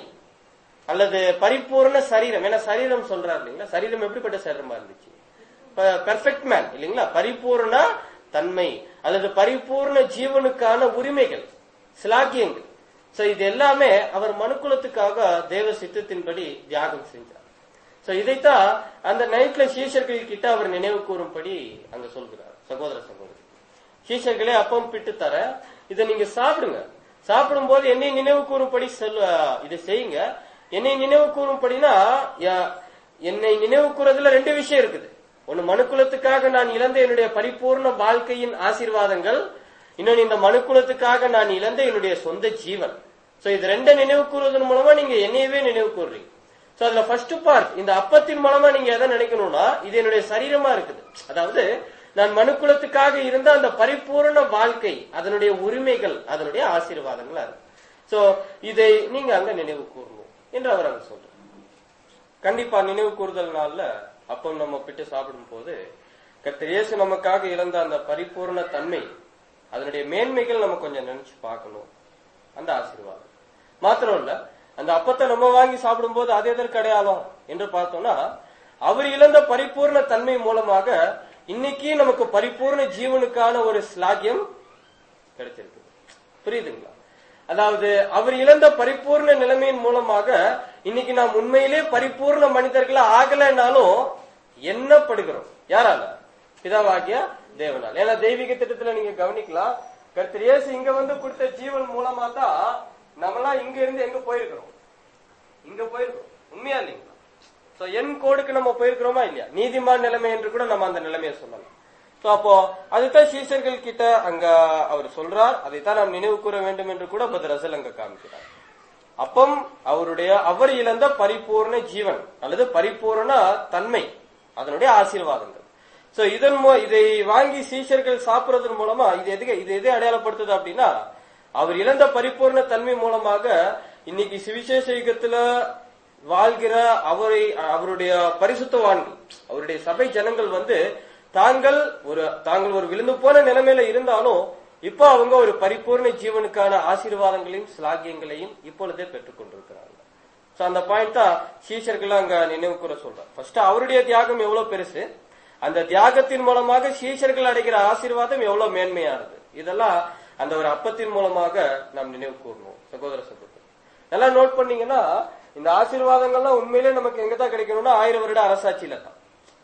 அல்லது பரிபூரண சரீரம் ஏன்னா சரீரம் சொல்றாரு இல்லைங்களா சரீரம் எப்படிப்பட்ட சரீரமா இருந்துச்சு பெர்ஃபெக்ட் மேன் இல்லைங்களா பரிபூரண தன்மை அல்லது பரிபூர்ண ஜீவனுக்கான உரிமைகள் சிலாக்கியங்கள் சோ இது எல்லாமே அவர் மனுக்குலத்துக்காக தேவ சித்தத்தின்படி தியாகம் செஞ்சார் சோ இதைத்தான் அந்த நைட்ல சீஷர்கள் கிட்ட அவர் நினைவு கூறும்படி அங்க சொல்கிறார் சகோதர சகோதரி சீஷர்களே அப்பம் பிட்டு தர இதை நீங்க சாப்பிடுங்க சாப்பிடும்போது என்னை நினைவு கூறும்படி செல் இதை செய்யுங்க என்னை நினைவு கூறும்படினா யா- என்னை நினைவு கூறதுல ரெண்டு விஷயம் இருக்குது ஒன்னு மனுக்குலத்துக்காக நான் இழந்த என்னுடைய பரிபூர்ண வாழ்க்கையின் ஆசீர்வாதங்கள் இன்னொன்னு இந்த மனுக்குலத்துக்காக நான் இழந்த என்னுடைய சொந்த ஜீவன் சோ இது ரெண்டை நினைவு கூறுவதன் மூலமா நீங்க என்னையவே நினைவு கூறுறீங்க சோ அதுல ஃபர்ஸ்ட் பார்ட் இந்த அப்பத்தின் மூலமா நீங்க எதை நினைக்கணும்னா இது என்னுடைய சரீரமா இருக்குது அதாவது நான் மனுக்குலத்துக்காக இருந்த அந்த பரிபூரண வாழ்க்கை அதனுடைய உரிமைகள் அதனுடைய ஆசீர்வாதங்களா இருக்கு சோ இதை நீங்க அங்க நினைவு கூறணும் என்று அவர் அங்க சொல்றார் கண்டிப்பா நினைவு கூறுதல் நாள்ல அப்போ நம்ம பிட்டு சாப்பிடும் போது கர்த்தர் இயேசு நமக்காக இழந்த அந்த பரிபூர்ண தன்மை அதனுடைய மேன்மைகள் நம்ம கொஞ்சம் நினைச்சு பார்க்கணும் அந்த ஆசீர்வாதம் மாத்திரம் இல்ல அந்த அப்பத்தை நம்ம வாங்கி சாப்பிடும்போது அது எதற்கு அடையாளம் என்று பார்த்தோம்னா அவர் இழந்த பரிபூர்ண தன்மை மூலமாக இன்னைக்கு நமக்கு பரிபூர்ண ஜீவனுக்கான ஒரு ஸ்லாகியம் கிடைச்சிருக்கு புரியுதுங்களா அதாவது அவர் இழந்த பரிபூர்ண நிலைமையின் மூலமாக இன்னைக்கு நாம் உண்மையிலே பரிபூர்ண மனிதர்களா ஆகலைன்னாலும் எண்ணப்படுகிறோம் யாரால பிதாவாகிய தேவனால் ஏன்னா தெய்வீக திட்டத்துல நீங்க கவனிக்கலாம் கர்த்தர் இயேசு இங்க வந்து கொடுத்த ஜீவன் மூலமா தான் நம்மளாம் இங்க இருந்து எங்க போயிருக்கிறோம் இங்க போயிருக்கோம் உண்மையா இல்லைங்களா சோ என் கோடுக்கு நம்ம போயிருக்கிறோமா இல்லையா நீதிமான் நிலைமை என்று கூட நம்ம அந்த நிலைமையை சொல்லலாம் சோ அப்போ அதுதான் சீசர்கள் கிட்ட அங்க அவர் சொல்றார் அதைத்தான் நாம் நினைவு கூற வேண்டும் என்று கூட பத் ரசல் அங்க காமிக்கிறார் அப்பம் அவருடைய அவர் இழந்த பரிபூர்ண ஜீவன் அல்லது பரிபூர்ண தன்மை அதனுடைய ஆசீர்வாதங்கள் சோ இதன் மூ- இதை வாங்கி சீஷர்கள் சாப்பிடுறதன் மூலமா இது எதுக்கு இது எதை அடையாளப்படுத்துது அப்படின்னா அவர் இழந்த பரிபூர்ண தன்மை மூலமாக இன்னைக்கு சுவிசேஷ யுகத்துல வாழ்கிற அவரை அவருடைய பரிசுத்தவான்கள் அவருடைய சபை ஜனங்கள் வந்து தாங்கள் ஒரு தாங்கள் ஒரு விழுந்து போன நிலைமையில இருந்தாலும் இப்போ அவங்க ஒரு பரிபூர்ண ஜீவனுக்கான ஆசீர்வாதங்களையும் சிலாகியங்களையும் இப்பொழுதே பெற்றுக் கொண்டிருக்கிறாங்க சோ அந்த பாயிண்ட் தான் சீஷர்கள் அங்க நினைவு கூற சொல்றார் ஃபர்ஸ்ட் அவருடைய தியாகம் எவ்வளவு பெருசு அந்த தியாகத்தின் மூலமாக சீஷர்கள் அடைகிற ஆசீர்வாதம் எவ்வளவு மேன்மையானது இதெல்லாம் அந்த ஒரு அப்பத்தின் மூலமாக நாம் நினைவு கூறணும் சகோதர சகோதரி நல்லா நோட் பண்ணீங்கன்னா இந்த ஆசீர்வாதங்கள்லாம் உண்மையிலே நமக்கு எங்கதான் கிடைக்கணும்னா ஆயிரம் வருட அரசாட்சியில தான்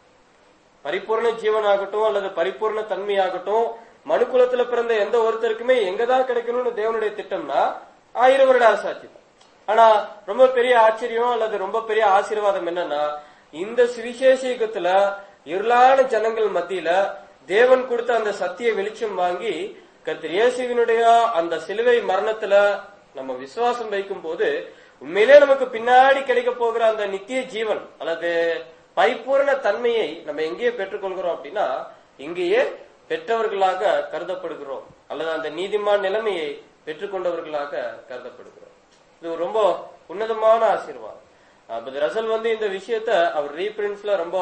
பரிபூர்ண ஜீவனாகட்டும் அல்லது பரிபூர்ண தன்மையாகட்டும் மனுக்குலத்துல பிறந்த எந்த ஒருத்தருக்குமே எங்கதான் கிடைக்கணும்னு தேவனுடைய திட்டம்னா ஆயிரம் வருட அரசாட்சி தான் ஆனா ரொம்ப பெரிய ஆச்சரியம் அல்லது ரொம்ப பெரிய ஆசீர்வாதம் என்னன்னா இந்த சுவிசேஷ யுகத்துல இருளான ஜனங்கள் மத்தியில தேவன் கொடுத்த அந்த சத்திய வெளிச்சம் வாங்கி கர்த்தர் இயேசுவினுடைய அந்த சிலுவை மரணத்துல நம்ம விசுவாசம் வைக்கும் போது உண்மையிலே நமக்கு பின்னாடி கிடைக்க போகிற அந்த நித்திய ஜீவன் அல்லது பரிபூர்ண தன்மையை நம்ம எங்கேயே பெற்றுக்கொள்கிறோம் அப்படின்னா இங்கேயே பெற்றவர்களாக கருதப்படுகிறோம் அல்லது அந்த நீதிமான் நிலைமையை பெற்றுக்கொண்டவர்களாக கருதப்படுகிறோம் இது ஒரு ரொம்ப உன்னதமான ஆசீர்வாதம் அஹ் but ரசல் வந்து இந்த விஷயத்த அவர் ரீபிரிண்ட்ஸ்ல ரொம்ப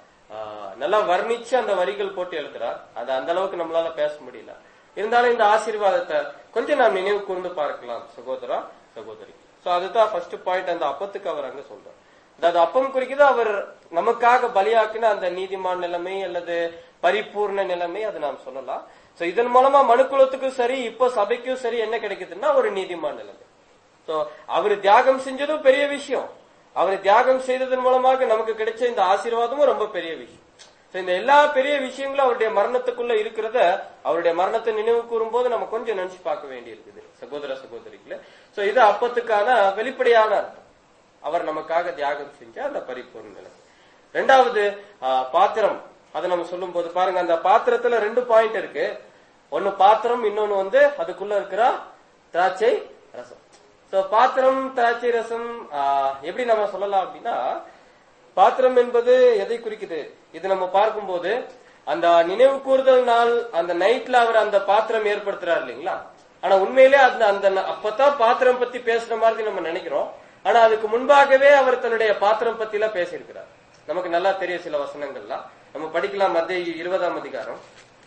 அஹ், நல்லா வர்ணிச்சு அந்த வரிகள் போட்டு எழுதுறார் அது அந்த அளவுக்கு நம்மளால பேச முடியல இருந்தாலும் இந்த ஆசீர்வாதத்தை கொஞ்சம் நாம் நினைவு கூர்ந்து பார்க்கலாம் சகோதரா சகோதரி சோ அதுதான் ஃபர்ஸ்ட் பாயிண்ட் அந்த அப்பத்துக்கு அவர் அங்க சொல்றார் அதாவது அப்பம் குறிக்குது அவர் நமக்காக பலியாக்கின அந்த நீதிமான் நிலைமை அல்லது பரிபூர்ண நிலைமை அது நாம் சொல்லலாம் சோ இதன் மூலமா மனுக்குலத்துக்கும் சரி இப்போ சபைக்கும் சரி என்ன கிடைக்குதுன்னா ஒரு நீதிமான் நிலைமை சோ அவர் தியாகம் செஞ்சதும் பெரிய விஷயம் அவர் தியாகம் செய்ததன் மூலமாக நமக்கு கிடைச்ச இந்த ஆசீர்வாதமும் ரொம்ப பெரிய விஷயம் So, இந்த எல்லா பெரிய விஷயங்களும் அவருடைய மரணத்துக்குள்ள இருக்கிறத அவருடைய மரணத்தை நினைவு கூறும்போது நம்ம கொஞ்சம் நினைச்சு பார்க்க வேண்டி இருக்குது சகோதர சகோதரிகள சோ இது அப்பத்துக்கான வெளிப்படையான அர்த்தம் அவர் நமக்காக தியாகம் செஞ்ச அந்த பரிபூர்ண நிலை ரெண்டாவது ஆ, பாத்திரம் அதை நம்ம சொல்லும் போது பாருங்க அந்த பாத்திரத்துல ரெண்டு பாயிண்ட் இருக்கு ஒன்னு பாத்திரம் இன்னொன்னு வந்து அதுக்குள்ள இருக்கிற திராட்சை ரசம் சோ பாத்திரம் திராட்சை ரசம் ஆ, எப்படி நம்ம சொல்லலாம் அப்படின்னா பாத்திரம் என்பது எதை குறிக்குது இது நம்ம பார்க்கும்போது அந்த நினைவு கூறுதல் நாள் அந்த நைட்ல அவர் அந்த பாத்திரம் ஏற்படுத்துறாரு இல்லைங்களா ஆனா உண்மையிலே அந்த அந்த ந- அப்பதான் பாத்திரம் பத்தி பேசுற மாதிரி நம்ம நினைக்கிறோம் ஆனா அதுக்கு முன்பாகவே அவர் தன்னுடைய பாத்திரம் பத்தி எல்லாம் பேசியிருக்கிறார் நமக்கு நல்லா தெரியும் சில வசனங்கள்லாம் நம்ம படிக்கலாம் மத்திய இருபதாம் அதிகாரம்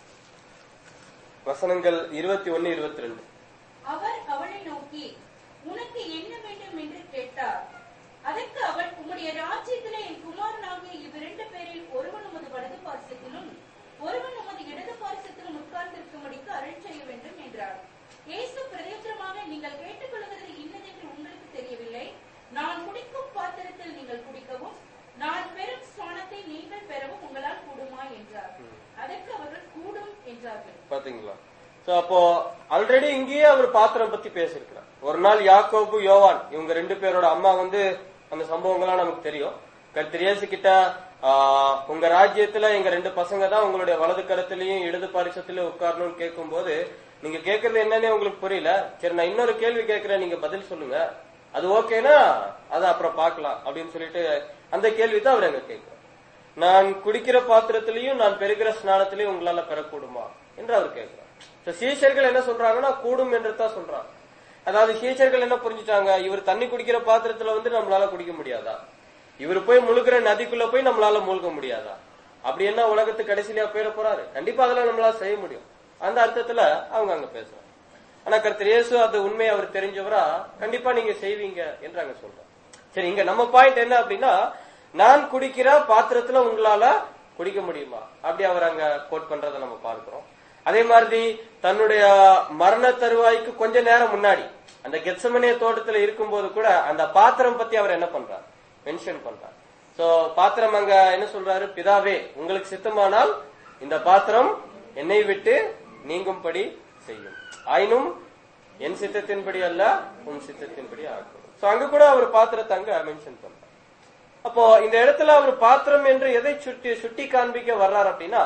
வசனங்கள் இருபத்தி ஒன்னு இருபத்தி ரெண்டு அவர் அவளை நோக்கி உனக்கு என்ன வேண்டும் என்று கேட்டார் அதற்கு அவள் உம்முடைய ராஜ்யத்திலே என் குமாரனாகிய இவ்விரண்டு பேரில் ஒருவன் உமது வலது பார்சத்திலும் ஒருவன் உமது இடது பார்சத்திலும் உட்கார்ந்திருக்கும்படிக்கு அருள் செய்ய வேண்டும் என்றார் இயேசு பிரதியுத்தரமாக நீங்கள் கேட்டுக்கொள்வது இன்னதென்று உங்களுக்கு தெரியவில்லை நான் குடிக்கும் பாத்திரத்தில் நீங்கள் குடிக்கவும் நான் பெறும் ஸ்நானத்தை நீங்கள் பெறவும் உங்களால் கூடுமா என்றார் அதற்கு அவர்கள் கூடும் என்றார்கள் பாத்தீங்களா சோ அப்போ ஆல்ரெடி இங்கேயே அவர் பாத்திரம் பத்தி பேசியிருக்கிறார் ஒரு நாள் யாக்கோபு யோவான் இவங்க ரெண்டு பேரோட அம்மா வந்து அந்த சம்பவங்கள்லாம் நமக்கு தெரியும் கர்த்தர் இயேசு கிட்ட ஆஹ், உங்க ராஜ்யத்துல எங்க ரெண்டு பசங்க தான் உங்களுடைய வலது கரத்திலையும் இடது பாரிசத்திலையும் உட்காரணும்னு கேட்கும்போது நீங்க கேட்கறது என்னன்னே உங்களுக்கு புரியல சரி நான் இன்னொரு கேள்வி கேட்கிறேன் நீங்க பதில் சொல்லுங்க அது ஓகேனா அதை அப்புறம் பார்க்கலாம் அப்படின்னு சொல்லிட்டு அந்த கேள்வி தான் அவர் எங்க கேட்கிறார் நான் குடிக்கிற பாத்திரத்திலையும் நான் பெறுகிற ஸ்நானத்திலையும் உங்களால பெறக்கூடுமா என்று அவர் கேட்கிறார் So, சீஷர்கள் என்ன சொல்றாங்கன்னா கூடும் என்று தான் சொல்றாங்க அதாவது சீஷர்கள் என்ன புரிஞ்சுட்டாங்க இவர் தண்ணி குடிக்கிற பாத்திரத்துல வந்து நம்மளால குடிக்க முடியாதா இவர் போய் முழுகிற நதிக்குள்ள போய் நம்மளால மூழ்க முடியாதா அப்படி என்ன உலகத்துக்கு கடைசியில போயிட போறாரு கண்டிப்பா அதெல்லாம் நம்மளால செய்ய முடியும் அந்த அர்த்தத்துல அவங்க அங்க பேசுறாங்க ஆனா கர்த்தர் இயேசு அது உண்மை அவர் தெரிஞ்சவரா கண்டிப்பா நீங்க செய்வீங்க என்று அங்க சொல்றாங்க சரி இங்க நம்ம பாயிண்ட் என்ன அப்படின்னா நான் குடிக்கிற பாத்திரத்துல உங்களால குடிக்க முடியுமா அப்படி அவர் அங்க கோட் பண்றதை நம்ம பார்க்கிறோம் அதே மாதிரி தன்னுடைய மரண தருவாய்க்கு கொஞ்ச நேரம் முன்னாடி அந்த கெத்சமனே தோட்டத்துல இருக்கும்போது கூட அந்த பாத்திரம் பத்தி அவர் என்ன பண்றார் மென்ஷன் பண்றார் சோ பாத்திரம் அங்க என்ன சொல்றாரு பிதாவே உங்களுக்கு சித்தமானால் இந்த பாத்திரம் என்னை விட்டு நீங்கும்படி செய்யும் ஆயினும் என் சித்தத்தின்படி அல்ல உன் சித்தத்தின்படி ஆகும் சோ அங்க கூட அவர் பாத்திரத்தை அங்க மென்ஷன் பண்றார் அப்போ இந்த இடத்துல அவர் பாத்திரம் என்று எதை சுட்டி சுட்டி காண்பிக்க வர்றார் அப்படின்னா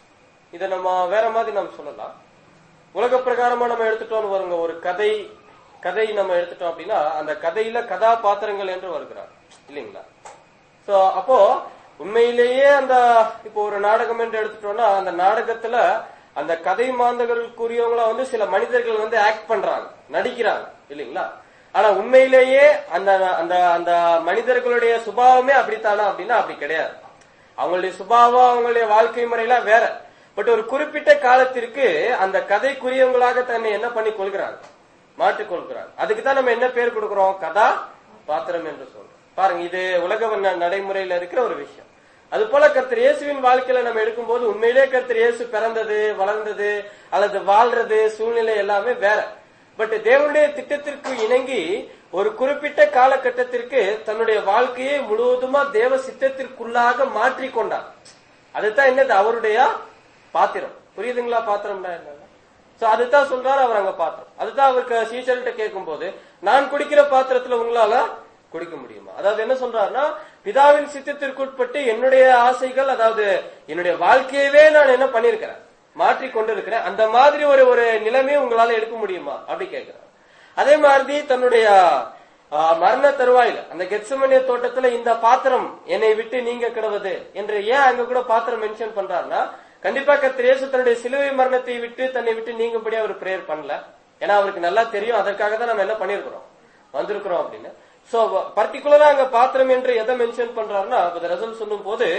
இதை நம்ம வேற மாதிரி நம்ம சொல்லலாம் உலக பிரகாரமா நம்ம எடுத்துட்டோம்னு வருங்க ஒரு கதை கதை நம்ம எடுத்துட்டோம் அப்படின்னா அந்த கதையில கதாபாத்திரங்கள் என்று வருகிறார் இல்லைங்களா சோ அப்போ உண்மையிலேயே அந்த இப்போ ஒரு நாடகம் என்று எடுத்துட்டோம்னா அந்த நாடகத்துல அந்த கதை மாந்தர்களுக்குரியவங்கள வந்து சில மனிதர்கள் வந்து ஆக்ட் பண்றாங்க நடிக்கிறாங்க இல்லைங்களா ஆனா உண்மையிலேயே அந்த அந்த அந்த மனிதர்களுடைய சுபாவமே அப்படித்தானா அப்படின்னா அப்படி கிடையாது அவங்களுடைய சுபாவம் அவங்களுடைய வாழ்க்கை முறையெல்லாம் வேற பட் ஒரு குறிப்பிட்ட காலத்திற்கு அந்த கதைக்குரியவங்களாக தன்னை என்ன பண்ணி கொள்கிறாங்க மாற்றிக் கொள்கிறாங்க அதுக்கு தான் நம்ம என்ன பேர் கொடுக்கிறோம் கதா பாத்திரம் என்று சொல்றோம் பாருங்க இது உலக ந- நடைமுறையில இருக்கிற ஒரு விஷயம் அது போல கர்த்தர் இயேசுவின் வாழ்க்கையில நம்ம எடுக்கும்போது உண்மையிலே கர்த்தர் இயேசு பிறந்தது வளர்ந்தது அல்லது வாழ்றது சூழ்நிலை எல்லாமே வேற பட் தேவனுடைய திட்டத்திற்கு இணங்கி ஒரு குறிப்பிட்ட காலகட்டத்திற்கு தன்னுடைய வாழ்க்கையை முழுவதுமா தேவ சித்தத்திற்குள்ளாக மாற்றி கொண்டார் அதுதான் என்னது அவருடைய பாத்திரம் புரியுதுங்களா பாத்திரம்னா என்ன சோ அதுதான் சொல்றாரு அவர் அங்க பாத்திரம் அதுதான் அவருக்கு சீசர்கிட்ட கேட்கும் போது நான் குடிக்கிற பாத்திரத்துல உங்களால குடிக்க முடியுமா அதாவது என்ன சொல்றாருன்னா பிதாவின் சித்தத்திற்குட்பட்டு என்னுடைய ஆசைகள் அதாவது என்னுடைய வாழ்க்கையவே நான் என்ன பண்ணிருக்கிறேன் மாற்றி கொண்டிருக்கிறேன் அந்த மாதிரி ஒரு ஒரு நிலைமையை உங்களால எடுக்க முடியுமா அப்படி கேட்கிறார் அதே மாதிரி தன்னுடைய ஆ, மரண தருவாயில அந்த கெட்சமனிய தோட்டத்துல இந்த பாத்திரம் என்னை விட்டு நீங்க கிடவது என்று ஏன் அங்க கூட பாத்திரம் மென்ஷன் பண்றாருன்னா கண்டிப்பா கர்த்தர் இயேசு தன்னுடைய சிலுவை மரணத்தை விட்டு தன்னை விட்டு நீங்கபடி அவர் பிரேயர் பண்ணல ஏன்னா அவருக்கு நல்லா தெரியும் அதற்காக தான் நம்ம என்ன பண்ணிருக்கிறோம் வந்திருக்கிறோம் அப்படின்னு சோ பர்டிகுலரா அங்க பாத்திரம் என்று எதை மென்ஷன் பண்றாருன்னா ரசல் சொல்லும் போது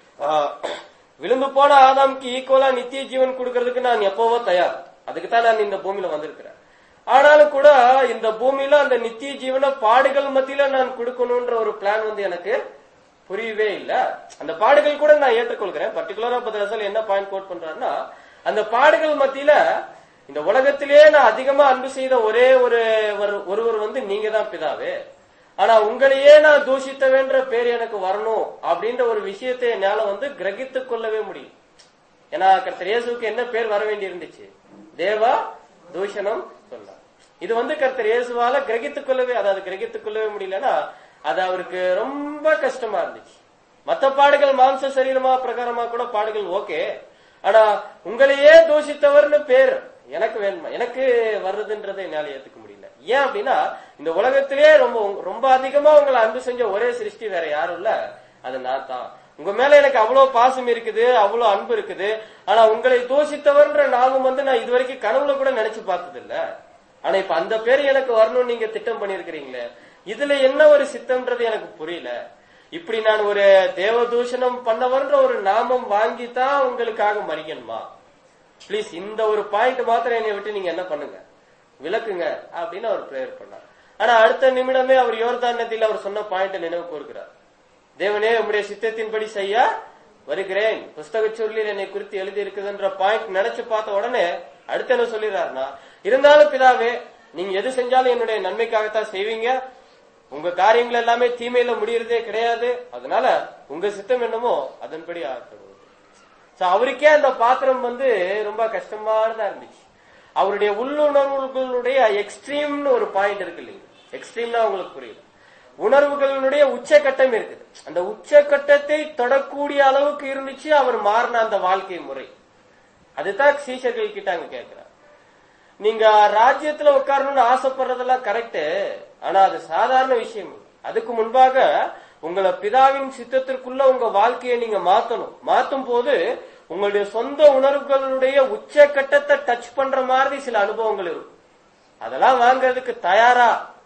விழுந்து போன ஆதாம்க்கு ஈக்குவலா நித்திய ஜீவன் கொடுக்கறதுக்கு நான் எப்பவோ தயார் அதுக்கு தான் நான் இந்த பூமியில வந்திருக்கிறேன் ஆனாலும் கூட இந்த பூமியில அந்த நித்திய ஜீவன பாடுகள் மத்தியில நான் கொடுக்கணும்ன்ற ஒரு பிளான் வந்து எனக்கு புரியவே இல்ல அந்த பாடுகள் கூட நான் ஏற்றுக்கொள்கிறேன் பர்டிகுலரா பதில் என்ன பாயிண்ட் கோட் பண்றாருன்னா அந்த பாடுகள் மத்தியில இந்த உலகத்திலேயே நான் அதிகமா அன்பு செய்த ஒரே ஒரு ஒரு- ஒருவர் வந்து நீங்க தான் பிதாவே ஆனா உங்களையே நான் தூஷித்தவேன்ற பேர் எனக்கு வரணும் அப்படின்ற ஒரு விஷயத்தை என்னால வந்து கிரகித்துக் கொள்ளவே முடியும் ஏன்னா கர்த்தர் இயேசுவுக்கு என்ன பேர் வர வேண்டி இருந்துச்சு தேவா தூஷணம் சொன்னார் இது வந்து கர்த்தர் இயேசுவால கிரகித்துக் கொள்ளவே அதாவது கிரகித்துக் கொள்ளவே முடியலன்னா அது அவருக்கு ரொம்ப கஷ்டமா இருந்துச்சு மத்த பாடுகள் மாம்ச சரீரமா பிரகாரமா கூட பாடுகள் ஓகே ஆனா உங்களையே தூஷித்தவர்னு பேர் எனக்கு வேணுமா எனக்கு வர்றதுன்றதை என்னால ஏத்துக்க முடியல ஏன் அப்படின்னா இந்த உலகத்திலேயே ரொம்ப ரொம்ப அதிகமா உங்களை அன்பு செஞ்ச ஒரே சிருஷ்டி வேற யாரும் இல்ல அது நான் தான் உங்க மேல எனக்கு அவ்வளவு பாசம் இருக்குது அவ்வளவு அன்பு இருக்குது ஆனா உங்களை தூஷித்தவர்ன்ற நாமம் வந்து நான் இது வரைக்கும் கனவுல கூட நினைச்சு பார்த்தது இல்ல ஆனா இப்ப அந்த பேர் எனக்கு வரணும்னு நீங்க திட்டம் பண்ணிருக்கிறீங்களே இதுல என்ன ஒரு சித்தம்ன்றது எனக்கு புரியல இப்படி நான் ஒரு தேவதூஷணம் பண்ணவர்ன்ற ஒரு நாமம் வாங்கி தான் உங்களுக்காக மறிக்கணுமா ப்ளீஸ் இந்த ஒரு பாயிண்ட் மாத்திரம் என்னை விட்டு நீங்க என்ன பண்ணுங்க விளக்குங்க அப்படின்னு அவர் பிரேயர் பண்ணார் ஆனா அடுத்த நிமிடமே அவர் யோர்தான் நதியில் அவர் சொன்ன பாயிண்ட் நினைவு கூறுகிறார் தேவனே உம்முடைய சித்தத்தின்படி செய்ய வருகிறேன் புஸ்தக சொல்லில் என்னை குறித்து எழுதி இருக்குதுன்ற பாயிண்ட் நினைச்சு பார்த்த உடனே அடுத்து என்ன சொல்லிடுறாருன்னா இருந்தாலும் பிதாவே நீங்க எது செஞ்சாலும் என்னுடைய நன்மைக்காகத்தான் செய்வீங்க உங்க காரியங்கள் எல்லாமே தீமையில முடியறதே கிடையாது அதனால உங்க சித்தம் என்னமோ அதன்படி ஆக்கணும் சோ அவருக்கே அந்த பாத்திரம் வந்து ரொம்ப கஷ்டமானதா இருந்துச்சு அவருடைய உள்ளுணர்வுகளுடைய எக்ஸ்ட்ரீம்னு ஒரு பாயிண்ட் இருக்கு இல்லைங்க எக்ஸ்ட்ரீம்னா உங்களுக்கு புரியல உணர்வுகளுடைய உச்சகட்டம் இருக்குது அந்த உச்சகட்டத்தை தொடக்கூடிய அளவுக்கு இருந்துச்சு அவர் மாறின அந்த வாழ்க்கை முறை அதுதான் சீஷர்கள் கிட்ட அங்க கேட்கிறார் நீங்க ராஜ்யத்துல உட்காரணும்னு ஆசைப்படுறதெல்லாம் கரெக்ட் ஆனா அது சாதாரண விஷயம் இல்ல. அதுக்கு முன்பாக உங்களை பிதாவின் சித்தத்திற்குள்ள உங்க வாழ்க்கையை நீங்க மாத்தணும் மாத்தும் போது உங்களுடைய சொந்த உணர்வுகளுடைய உச்சக்கட்டத்தை டச் பண்ற மாதிரி சில அனுபவங்கள் இருக்கும் அதெல்லாம் வாங்குறதுக்கு தயாரா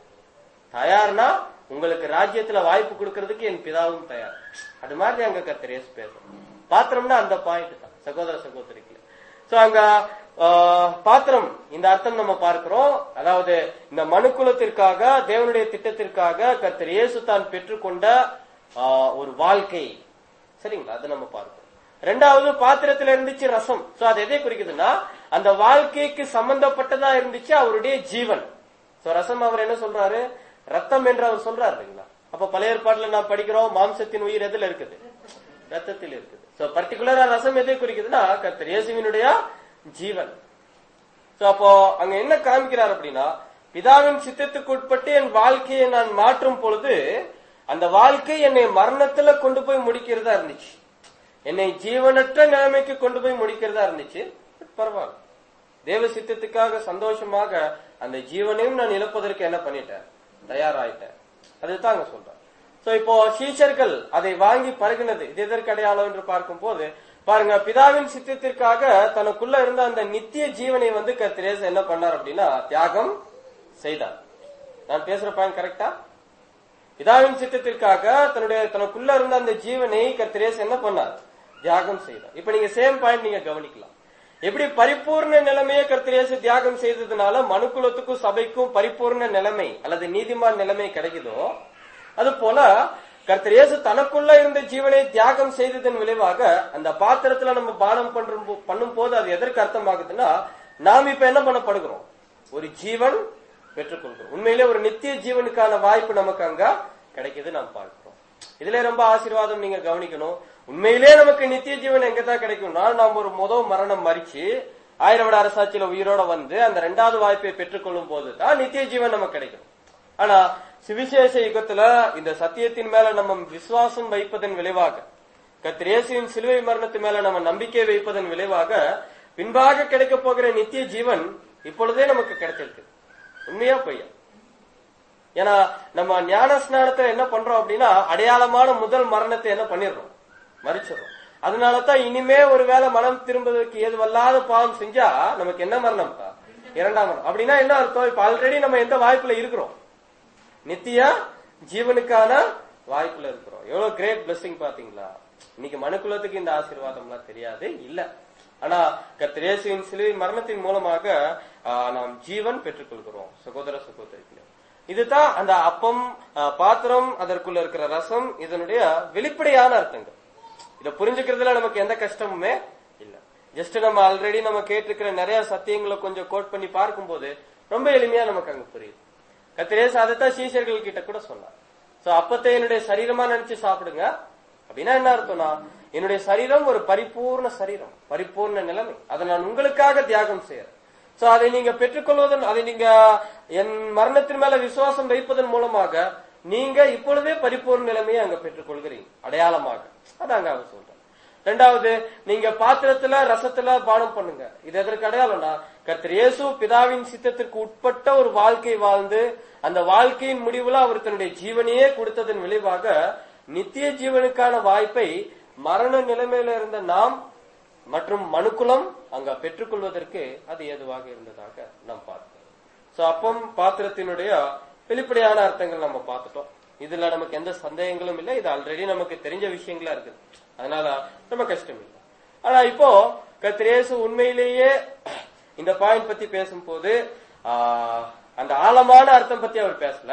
தயார்னா உங்களுக்கு ராஜ்யத்துல வாய்ப்பு கொடுக்கறதுக்கு என் பிதாவும் தயார் அது மாதிரி அங்க கர்த்தர் இயேசு பேசுறோம் பாத்திரம்னா அந்த பாயிண்ட் தான் சகோதர சகோதரிக்கு சோ அங்க ஆஹ், பாத்திரம் இந்த அர்த்தம் நம்ம பார்க்கிறோம் அதாவது இந்த மனுக்குலத்திற்காக தேவனுடைய திட்டத்திற்காக கர்த்தர் இயேசு தான் பெற்றுக்கொண்ட ஆஹ், ஒரு வாழ்க்கை சரிங்களா அதை நம்ம பார்க்கிறோம் ரெண்டாவது பாத்திரத்துல இருந்துச்சு ரசம் சோ அது எதை குறிக்குதுன்னா அந்த வாழ்க்கைக்கு சம்பந்தப்பட்டதா இருந்துச்சு அவருடைய ஜீவன் சோ ரசம் அவர் என்ன சொல்றாரு ரத்தம் என்று அவர் சொல்றாரு இல்லைங்களா அப்ப பழைய ஏற்பாட்டுல நான் படிக்கிறோம் மாம்சத்தின் உயிர் எதுல இருக்குது ரத்தத்தில் இருக்குது சோ பர்டிகுலரா ரசம் எதை குறிக்குதுன்னா கர்த்தர் இயேசுவினுடைய ஜீவன் சோ அப்போ அங்க என்ன காமிக்கிறார் அப்படின்னா பிதாவின் சித்தத்துக்கு உட்பட்டு என் வாழ்க்கையை நான் மாற்றும் பொழுது அந்த வாழ்க்கை என்னை மரணத்துல கொண்டு போய் முடிக்கிறதா இருந்துச்சு என்னை ஜீவனற்ற நிலைமைக்கு கொண்டு போய் முடிக்கிறதா இருந்துச்சு But பரவாயில்ல தேவ சித்தத்துக்காக சந்தோஷமாக அந்த ஜீவனையும் நான் இழப்பதற்கு என்ன பண்ணிட்டேன் தயாராயிட்டேன் அதுதான் அங்க சொல்றேன் சோ இப்போ சீஷர்கள் அதை வாங்கி பருகினது இது எதற்கு அடையாளம் என்று பார்க்கும் போது பாருங்க பிதாவின் சித்தத்திற்காக தனக்குள்ள இருந்த அந்த நித்திய ஜீவனை வந்து கத்திரேச என்ன பண்ணார் அப்படின்னா தியாகம் செய்தார் நான் பேசுற பாயிண்ட் கரெக்டா பிதாவின் சித்தத்திற்காக தன்னுடைய தனக்குள்ள இருந்த அந்த ஜீவனை கத்திரேஸ் என்ன பண்ணார் தியாகம் செய்தார் இப்ப நீங்க சேம் பாயிண்ட் நீங்க கவனிக்கலாம் எப்படி பரிபூர்ண நிலைமையை கர்த்தரேசு தியாகம் செய்ததுனால மனுக்குலத்துக்கும் சபைக்கும் பரிபூர்ண நிலைமை அல்லது நீதிமான் நிலைமை கிடைக்குதோ அது போல கர்த்தர் இயேசு தனக்குள்ள இருந்த ஜீவனை தியாகம் செய்ததன் விளைவாக அந்த பாத்திரத்துல நம்ம பானம் பண்றும் போ- பண்ணும் போது அது எதற்கு அர்த்தமாகுதுன்னா நாம் இப்ப என்ன பண்ணப்படுகிறோம் ஒரு ஜீவன் பெற்றுக்கொள்கிறோம் உண்மையிலே ஒரு நித்திய ஜீவனுக்கான வாய்ப்பு நமக்கு அங்க கிடைக்குது நாம் பார்க்கிறோம் இதுல ரொம்ப ஆசீர்வாதம் நீங்க கவனிக்கணும் உண்மையிலே நமக்கு நித்திய ஜீவன் எங்க தான் கிடைக்கும்னா நாம் ஒரு முதல் மரணம் மறிச்சு ஆயிரம் விட அரசாட்சியில உயிரோட வந்து அந்த ரெண்டாவது வாய்ப்பை பெற்றுக்கொள்ளும் போது தான் நித்திய ஜீவன் நமக்கு கிடைக்கும் ஆனா சுவிசேஷ யுகத்துல இந்த சத்தியத்தின் மேல நம்ம விசுவாசம் வைப்பதன் விளைவாக கர்த்தர் இயேசுவின் சிலுவை மரணத்து மேல நம்ம நம்பிக்கை வைப்பதன் விளைவாக பின்பாக கிடைக்க போகிற நித்திய ஜீவன் இப்பொழுதே நமக்கு கிடைச்சிருக்கு உண்மையா பொய்யா ஏன்னா நம்ம ஞான ஸ்நானத்தை என்ன பண்றோம் அப்படின்னா அடையாளமான முதல் மரணத்தை என்ன பண்ணிடுறோம் மறிச்சிடுறோம் அதனாலதான் இனிமே ஒருவேளை மனம் திரும்புவதற்கு ஏதுவல்லாத பாவம் செஞ்சா நமக்கு என்ன மரணம் இரண்டாம் மரணம் அப்படின்னா என்ன அர்த்தம் இப்ப ஆல்ரெடி நம்ம எந்த வாய்ப்புல இருக்கிறோம் நித்திய ஜீவனுக்கான வாய்ப்புல இருக்கிறோம் எவ்வளவு கிரேட் பிளஸிங் பாத்தீங்களா இன்னைக்கு மனுக்குலத்துக்கு இந்த ஆசீர்வாதம்லாம் தெரியாது இல்ல ஆனா கத்திரேசுவின் சிலுவை மரணத்தின் மூலமாக ஆ, நாம் ஜீவன் பெற்றுக்கொள்கிறோம் சகோதர சகோதரிகளே இதுதான் அந்த அப்பம் ஆ, பாத்திரம் அதற்குள்ள இருக்கிற ரசம் இதனுடைய வெளிப்படையான அர்த்தங்கள் இத புரிஞ்சுக்கிறதுல நமக்கு எந்த கஷ்டமுமே இல்ல ஜஸ்ட் நம்ம ஆல்ரெடி நம்ம கேட்டிருக்கிற நிறைய சத்தியங்களை கொஞ்சம் கோட் பண்ணி பார்க்கும்போது ரொம்ப எளிமையா நமக்கு அங்க புரியுது கத்திரேசு அதைத்தான் சீஷர்கள் கிட்ட கூட சொன்னார் சோ அப்பத்தை என்னுடைய சரீரமா நினைச்சு சாப்பிடுங்க அப்படின்னா என்ன அர்த்தம்னா என்னுடைய சரீரம் ஒரு பரிபூர்ண சரீரம் பரிபூர்ண நிலைமை அதை நான் உங்களுக்காக தியாகம் செய்யறேன் சோ அதை நீங்க பெற்றுக்கொள்வதன் அதை நீங்க என் மரணத்தின் மேல விசுவாசம் வைப்பதன் மூலமாக நீங்க இப்பொழுதே பரிபூர்ண நிலைமையை அங்க பெற்றுக்கொள்கிறீங்க அடையாளமாக அதாங்க அவர் சொல்றேன் ரெண்டாவது நீங்க பாத்திரத்துல ரசத்துல பானம் பண்ணுங்க இது எதற்கு அடையாளம்னா கர்த்தர் இயேசு பிதாவின் சித்தத்திற்கு உட்பட்ட ஒரு வாழ்க்கை வாழ்ந்து அந்த வாழ்க்கையின் முடிவுல அவர் தன்னுடைய ஜீவனையே கொடுத்ததன் விளைவாக நித்திய ஜீவனுக்கான வாய்ப்பை மரண நிலைமையில இருந்த நாம் மற்றும் மனுக்குலம் அங்க பெற்றுக்கொள்வதற்கு அது ஏதுவாக இருந்ததாக நாம் பார்த்தோம் சோ அப்பம் பாத்திரத்தினுடைய வெளிப்படையான அர்த்தங்கள் நம்ம பார்த்துட்டோம் இதுல நமக்கு எந்த சந்தேகங்களும் இல்லை இது ஆல்ரெடி நமக்கு தெரிஞ்ச விஷயங்களா இருக்குது அதனால நம்ம கஷ்டம் இல்லை ஆனா இப்போ கத்திரேசு உண்மையிலேயே இந்த பாயிண்ட் பத்தி பேசும்போது ஆஹ், அந்த ஆழமான அர்த்தம் பத்தி அவர் பேசல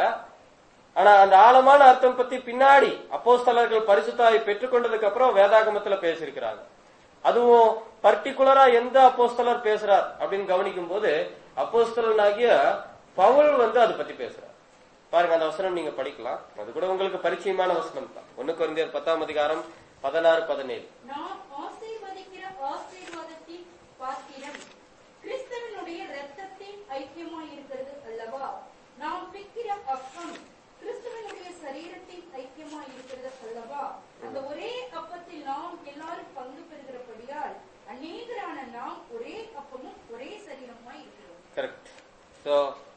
ஆனா அந்த ஆழமான அர்த்தம் பத்தி பின்னாடி அப்போஸ்தலர்கள் பரிசுத்தாவை பெற்றுக்கொண்டதுக்கு அப்புறம் வேதாகமத்துல பேசியிருக்கிறாங்க அதுவும் பர்டிகுலரா எந்த அப்போஸ்தலர் பேசுறார் அப்படின்னு கவனிக்கும் போது அப்போஸ்தலனாகிய பவுல் வந்து அதை பத்தி பேசுறார் பாருங்க அந்த வசனம் நீங்க படிக்கலாம் அது கூட உங்களுக்கு பரிச்சயமான வசனம் தான் ஒண்ணு குறைந்தர் பத்தாம் அதிகாரம் பதினாறு பதினேழு நாம் ஆசீர்வதிக்கிற ஆசீர்வாதத்தின் பாத்திரம் கிறிஸ்தவனுடைய இரத்தத்தின் ஐக்கியமாய் இருக்கிறது அல்லவா நாம் பிக்கிற அப்பம் கிறிஸ்தவனுடைய சரீரத்தின் ஐக்கியமாய் இருக்கிறது அல்லவா அந்த ஒரே அப்பத்தில் நாம் எல்லாரும் பங்கு பெறுகிறபடியால் அநேகரான நாம் ஒரே அப்பமும் ஒரே சரீரமாய் இருக்கிறோம் கரெக்ட் சோ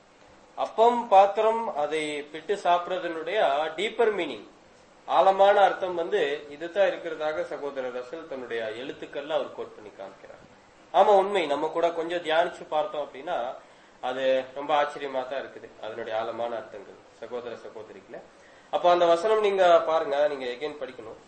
அப்பம் பாத்திரம் அதை பிட்டு சாப்பிடுறதனுடைய டீப்பர் மீனிங் ஆழமான அர்த்தம் வந்து இதுதான் இருக்கிறதாக சகோதரர் ரசல் தன்னுடைய எழுத்துக்கள்ல அவர் கோட் பண்ணி காமிக்கிறார் ஆமா உண்மை நம்ம கூட கொஞ்சம் தியானிச்சு பார்த்தோம் அப்படின்னா அது ரொம்ப ஆச்சரியமா தான் இருக்குது அதனுடைய ஆழமான அர்த்தங்கள் சகோதர சகோதரிகள அப்ப அந்த வசனம் நீங்க பாருங்க நீங்க எகைன் படிக்கணும்